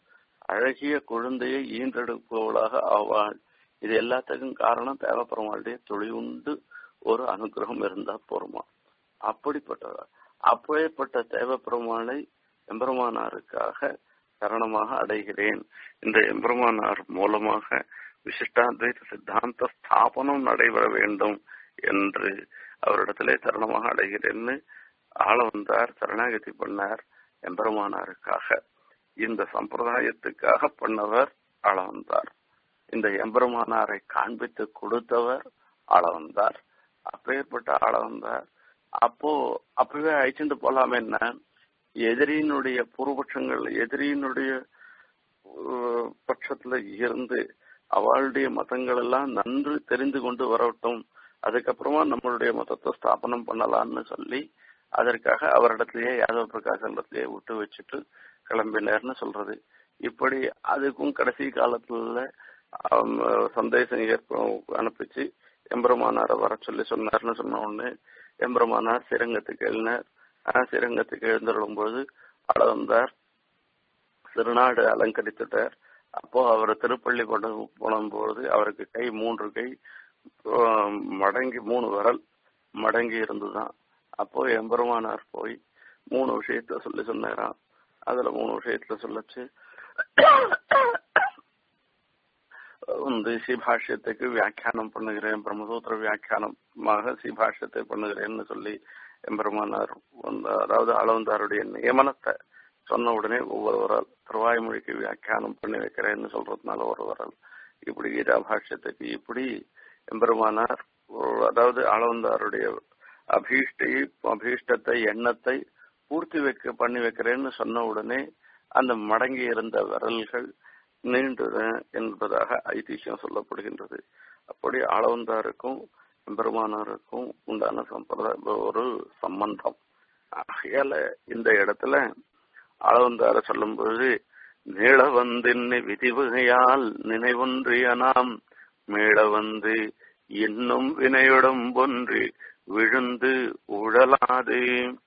அழகிய குழந்தையை ஈன்றெடுப்பவளாக ஆவாள் இது எல்லாத்துக்கும் காரணம் தேவப்பெருமாளுடைய துளி உண்டு ஒரு அனுகிரகம் இருந்தா போருமா அப்படிப்பட்டவ அப்பேற்பட்ட தேவப்பெருமாளை எம்பெருமானாருக்காக சரணமாக அடைகிறேன் இந்த எம்பெருமானார் மூலமாக விசிஷ்டாத்வைத சித்தாந்த ஸ்தாபனம் நடைபெற வேண்டும் என்று அவரிடத்திலே சரணமாக அடைகிறேன்னு ஆள வந்தார் சரணாகதி பண்ணார் எம்பெருமானாருக்காக இந்த சம்பிரதாயத்துக்காக பண்ணவர் ஆள வந்தார் இந்த எம்பெருமானாரை காண்பித்து கொடுத்தவர் ஆள வந்தார் அப்பேற்பட்ட ஆள வந்தார் அப்போ அப்பவே அழைச்சிட்டு போலாமே என்ன எதிரியினுடைய பூர்வபட்சங்கள் எதிரியினுடைய பட்சத்துல இருந்து அவளுடைய மதங்கள் எல்லாம் நன்று தெரிந்து கொண்டு வரட்டும் அதுக்கப்புறமா நம்மளுடைய மதத்தை ஸ்தாபனம் பண்ணலாம்னு சொல்லி அதற்காக அவரிடத்திலேயே யாதவ பிரகாசத்திலேயே விட்டு வச்சுட்டு கிளம்பினார்னு சொல்றது இப்படி அதுக்கும் கடைசி காலத்துல சந்தேசம் ஏற்ப அனுப்பிச்சு எம்பெருமானாரை வர சொல்லி சொன்னார்னு சொன்ன உடனே எம்பெருமானார் சிரங்கத்துக்கு எழுந்தார் சிரங்கத்துக்கு எழுந்தருளும் பொழுது ஆள வந்தார் திருநாடு அலங்கரித்துட்டார் அப்போ அவர் திருப்பள்ளி கொண்டு போனபொழுது அவருக்கு கை மூன்று கை மடங்கி மூணு விரல் மடங்கி இருந்துதான் அப்போ எம்பெருமானார் போய் மூணு விஷயத்த சொல்லி சொன்னாராம் அதுல மூணு விஷயத்துல சொல்லச்சு வந்து ஸ்ரீபாஷ்யத்துக்கு வியாக்கியானம் பண்ணுகிறேன் பிரம்மசூத்திர வியாக்கியானமாக ஸ்ரீபாஷ்யத்தை பண்ணுகிறேன்னு சொல்லி எம்பெருமானார் அதாவது அளவந்தாருடைய நியமனத்தை சொன்ன உடனே ஒவ்வொரு வரல் திருவாய்மொழிக்கு வியாக்கியானம் பண்ணி வைக்கிறேன்னு சொல்றதுனால ஒரு வரல் இப்படி கீதா பாஷ்யத்துக்கு இப்படி எம்பெருமானார் அதாவது அளவந்தாருடைய அபீஷ்டை அபீஷ்டத்தை எண்ணத்தை பூர்த்தி வைக்க பண்ணி வைக்கிறேன்னு சொன்ன உடனே அந்த மடங்கி இருந்த விரல்கள் நீண்டது என்பதாக ஐதிஹ்யம் சொல்லப்படுகின்றது அப்படி அளவந்தாருக்கும் பெருமானாருக்கும் உண்டான சம்பிரதாய ஒரு சம்பந்தம் ஆகையால இந்த இடத்துல அளவந்தார சொல்லும்போது நீள வந்தின் விதிவகையால் நினைவொன்றிய நாம் மீள வந்து இன்னும் வினையுடம் ஒன்று விழுந்து உழலாது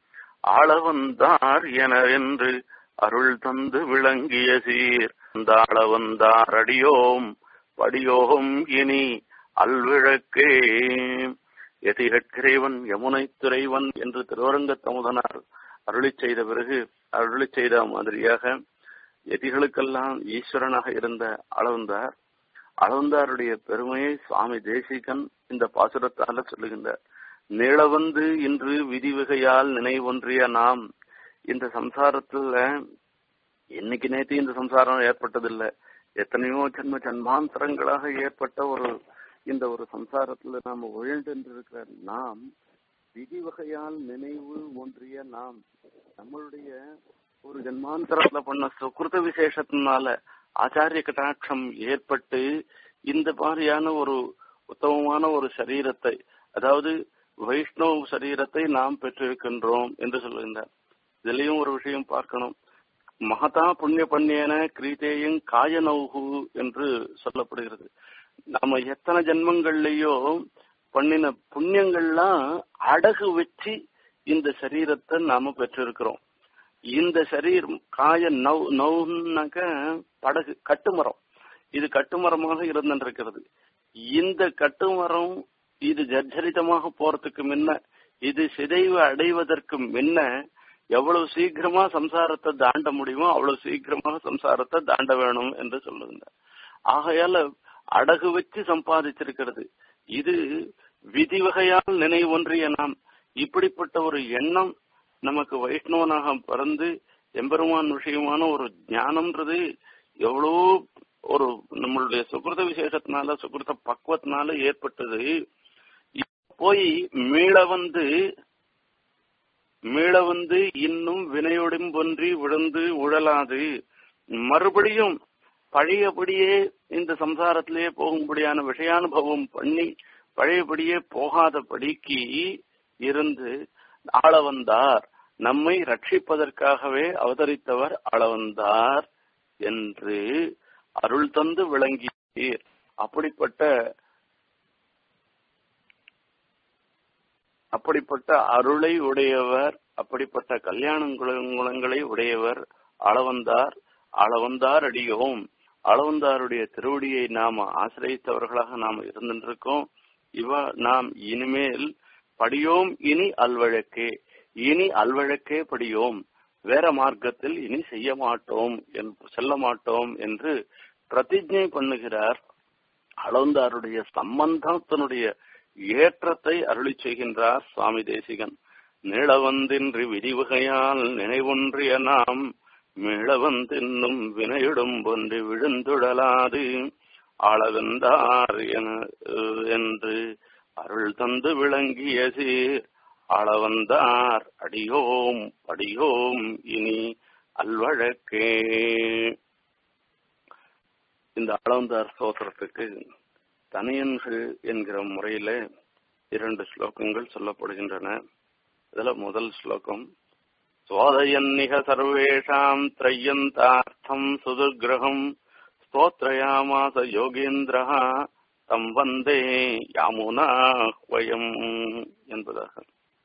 ஆளவந்தார் என என்று அருள் தந்து விளங்கிய சீர் தாள வந்தார் அடியோம் படியோம் இனி அல்விழக்கே எதிகட்கிறைவன் யமுனை துறைவன் என்று திருவரங்க தமுதனார் அருளி செய்த பிறகு அருளி செய்த மாதிரியாக எதிகளுக்கெல்லாம் ஈஸ்வரனாக இருந்த அளவந்தார் அளவந்தாருடைய பெருமையை சுவாமி தேசிகன் இந்த பாசுரத்தால சொல்லுகின்றார் நீளவந்து இன்று விதிவகையால் நினைவொன்றிய நாம் இந்த சம்சாரத்துல என்னைக்கு நேற்று இந்த சம்சாரம் ஏற்பட்டதில்லை எத்தனையோ ஜென்ம ஜன்மாந்தரங்களாக ஏற்பட்ட ஒரு இந்த ஒரு சம்சாரத்துல நாம உழண்டிருக்கிற நாம் விதி வகையால் நினைவு ஒன்றிய நாம் நம்மளுடைய ஒரு ஜன்மாந்தரத்துல பண்ண சுக்கிருத விசேஷத்தினால ஆச்சாரிய கட்டாட்சம் ஏற்பட்டு இந்த மாதிரியான ஒரு உத்தமமான ஒரு சரீரத்தை அதாவது வைஷ்ணவ சரீரத்தை நாம் பெற்றிருக்கின்றோம் என்று சொல்லுகின்றார் இதுலயும் ஒரு விஷயம் பார்க்கணும் மகதா புண்ணிய பண்ணியன கிரீதேயும் காயனௌகு என்று சொல்லப்படுகிறது நாம எத்தனை ஜென்மங்கள்லயோ பண்ணின புண்ணியங்கள்லாம் அடகு வச்சு இந்த சரீரத்தை நாம பெற்றிருக்கிறோம் இந்த சரீரம் காய நவ் நவுனாக்க படகு கட்டுமரம் இது கட்டுமரமாக இருந்திருக்கிறது இந்த கட்டுமரம் இது ஜர்ஜரிதமாக போறதுக்கு முன்ன இது சிதைவு அடைவதற்கு முன்ன எவ்வளவு சீக்கிரமா சம்சாரத்தை தாண்ட முடியுமோ அவ்வளவு சீக்கிரமாக சம்சாரத்தை தாண்ட வேணும் என்று சொல்லுகின்றார் ஆகையால அடகு வச்சு சம்பாதிச்சிருக்கிறது இது விதி வகையால் நினைவொன்றிய நாம் இப்படிப்பட்ட ஒரு எண்ணம் நமக்கு வைஷ்ணவனாக பிறந்து எம்பெருமான் விஷயமான ஒரு ஞானம்ன்றது எவ்வளோ ஒரு நம்மளுடைய சுகிருத விசேஷத்தினால சுகிருத பக்குவத்தினால ஏற்பட்டது போய் மீள வந்து மீள வந்து இன்னும் வினையோடும் பொன்றி விழுந்து உழலாது மறுபடியும் பழையபடியே இந்த சம்சாரத்திலேயே போகும்படியான விஷயானுபவம் பண்ணி பழையபடியே போகாதபடிக்கு இருந்து ஆளவந்தார் நம்மை ரட்சிப்பதற்காகவே அவதரித்தவர் அளவந்தார் என்று அருள் தந்து விளங்கியீர் அப்படிப்பட்ட அப்படிப்பட்ட அருளை உடையவர் அப்படிப்பட்ட கல்யாண குணங்களை உடையவர் அளவந்தார் அளவந்தார் அடியோம் அளவந்தாருடைய திருவடியை நாம ஆசிரியத்தவர்களாக நாம் இருந்திருக்கோம் இவ நாம் இனிமேல் படியோம் இனி அல்வழக்கே இனி அல்வழக்கே படியோம் வேற மார்க்கத்தில் இனி செய்ய மாட்டோம் செல்ல மாட்டோம் என்று பிரதிஜை பண்ணுகிறார் அளந்தாருடைய சம்பந்தத்தினுடைய ஏற்றத்தை அருளி செய்கின்றார் சுவாமி தேசிகன் நிலவந்தின்றி விரிவுகையால் நினைவொன்றிய நாம் மிளவந்தென்னும் வினையிடும் ஒன்று விழுந்துடலாது ஆளவந்தார் என்று அருள் தந்து விளங்கிய சீர் ஆளவந்தார் அடியோம் அடியோம் இனி அல்வழக்கே இந்த அளவந்தார் ஸ்தோத்திரத்துக்கு தனியன்கள் என்கிற முறையில இரண்டு ஸ்லோகங்கள் சொல்லப்படுகின்றன இதுல முதல் ஸ்லோகம் சோதயன்னிக சர்வேஷாம் திரையந்தார்த்தம் சுதுகிரகம் ஸ்தோத்ரயாமாச யோகேந்திரா தம் வந்தே யாமுனா வயம் என்பதாக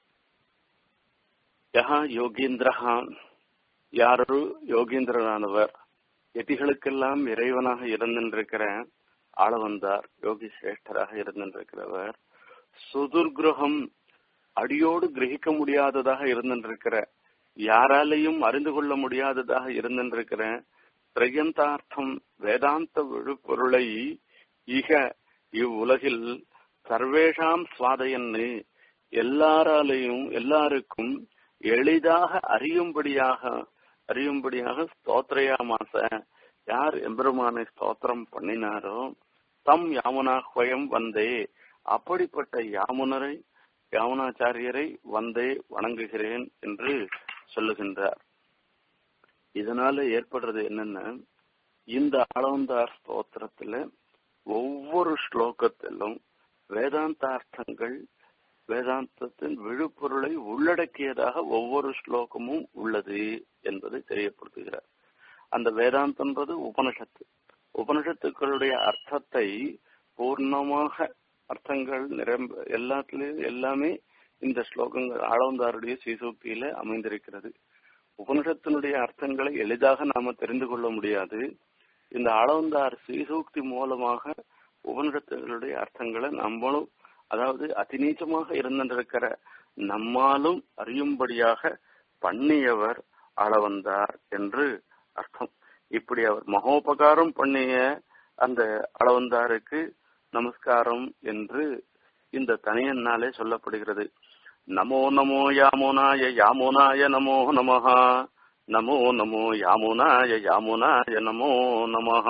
யஹா யோகீந்திரஹா யாரு யோகீந்திரனானவர் எதிகளுக்கெல்லாம் இறைவனாக இருந்திருக்கிற ஆள வந்தார் யோகி சிரேஷ்டராக இருந்திருக்கிறவர் சுதுர்கிரகம் அடியோடு கிரகிக்க முடியாததாக இருந்திருக்கிற யாராலையும் அறிந்து கொள்ள முடியாததாக இருந்திருக்கிற திரையந்தார்த்தம் வேதாந்த விழுப்பொருளை இக இவ்வுலகில் சர்வேஷாம் சுவாதையன்னு எல்லாராலையும் எல்லாருக்கும் எளிதாக அறியும்படியாக அறியும்படியாக ஸ்தோத்திரயாமாச யார் எம்பெருமானை ஸ்தோத்திரம் பண்ணினாரோ தம் யாமுனாஹ்வயம் வந்தே அப்படிப்பட்ட யாமுனரை யாமுனாச்சாரியரை வந்தே வணங்குகிறேன் என்று சொல்லுகின்றார் இதனால ஏற்படுறது என்னன்னா இந்த அளவந்தார் ஸ்தோத்திரத்துல ஒவ்வொரு ஸ்லோகத்திலும் வேதாந்தார்த்தங்கள் வேதாந்தத்தின் விழுப்பொருளை உள்ளடக்கியதாக ஒவ்வொரு ஸ்லோகமும் உள்ளது என்பதை தெரியப்படுத்துகிறார் அந்த வேதாந்தன்றது உபனிஷத்து உபனிஷத்துக்களுடைய அர்த்தத்தை பூர்ணமாக அர்த்தங்கள் நிரம்ப எல்லாத்துலயும் எல்லாமே இந்த ஸ்லோகங்கள் ஆளவந்தாருடைய சீசூக்தியில அமைந்திருக்கிறது உபனிஷத்தினுடைய அர்த்தங்களை எளிதாக நாம தெரிந்து கொள்ள முடியாது இந்த ஆளவந்தார் சீசூக்தி மூலமாக உபனிஷத்துகளுடைய அர்த்தங்களை நம்மளும் அதாவது அதிநீச்சமாக இருந்திருக்கிற நம்மாலும் அறியும்படியாக பண்ணியவர் அளவந்தார் என்று அர்த்தம் இப்படி அவர் மகோபகாரம் பண்ணிய அந்த அளவந்தாருக்கு நமஸ்காரம் என்று இந்த தனியன்னாலே சொல்லப்படுகிறது நமோ நமோ யாமுனாய யாமுனாய நமோ நமஹா நமோ நமோ யாமுனாய யாமுனாய நமோ நமஹா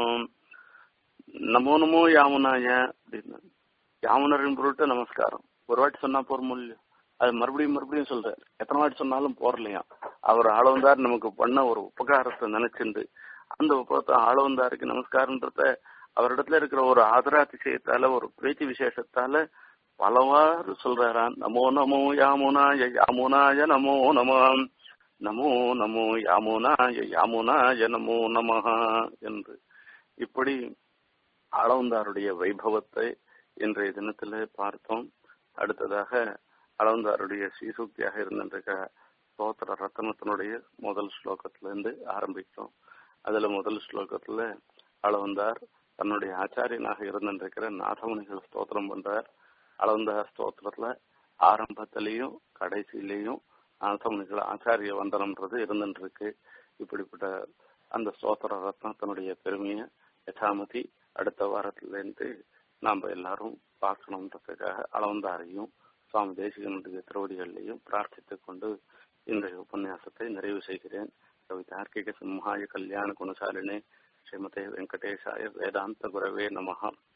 நமோ நமோ யாமுனாய அப்படின்னு யாமுனரின் பொருட்டு நமஸ்காரம் ஒரு வாட்டி சொன்னா போற முடியும் அது மறுபடியும் மறுபடியும் சொல்றாரு எத்தனை வாட்டி சொன்னாலும் போறலையா அவர் ஆளவந்தார் நமக்கு பண்ண ஒரு உபகாரத்தை நினைச்சிருந்து அந்த உபகத்தை ஆளவந்தாருக்கு நமஸ்காரன்றத அவரிடத்துல இருக்கிற ஒரு ஆதராதிசயத்தால ஒரு பிரீத்தி விசேஷத்தால பலவாறு சொல்றாராம் நமோ நமோ யாமுனாய யாமுனாய நமோ நம நமோ நமோ யாமுனாய யாமுனாய நமோ நமஹா என்று இப்படி ஆளவந்தாருடைய வைபவத்தை இன்றைய தினத்துல பார்த்தோம் அடுத்ததாக அளவந்தாருடைய ஸ்ரீசூக்தியாக இருந்திருக்க ஸ்தோத்திர ரத்தனத்தினுடைய முதல் ஸ்லோகத்திலிருந்து ஆரம்பித்தோம் அதுல முதல் ஸ்லோகத்துல அளவந்தார் தன்னுடைய ஆச்சாரியனாக இருந்திருக்கிற நாதமுனிகள் ஸ்தோத்திரம் பண்றார் அளவந்தார் ஸ்தோத்திரத்துல ஆரம்பத்திலையும் கடைசியிலையும் நாதமுனிகள் ஆச்சாரிய வந்தனம்ன்றது இருந்துருக்கு இப்படிப்பட்ட அந்த ஸ்தோத்திர ரத்னத்தினுடைய பெருமையை யதாமதி அடுத்த வாரத்திலேருந்து நாம் எல்லாரும் பார்க்கணுன்றதுக்காக அளவந்தாரையும் சுவாமி தேசிகனுடைய திருவடிகளையும் பிரார்த்தித்துக் கொண்டு இன்றைய உபன்யாசத்தை நிறைவு செய்கிறேன் கவிதார்க்கிக சிம்ஹாய கல்யாண குணசாலினே ஸ்ரீமதே வெங்கடேஷாய வேதாந்த குரவே நமஹா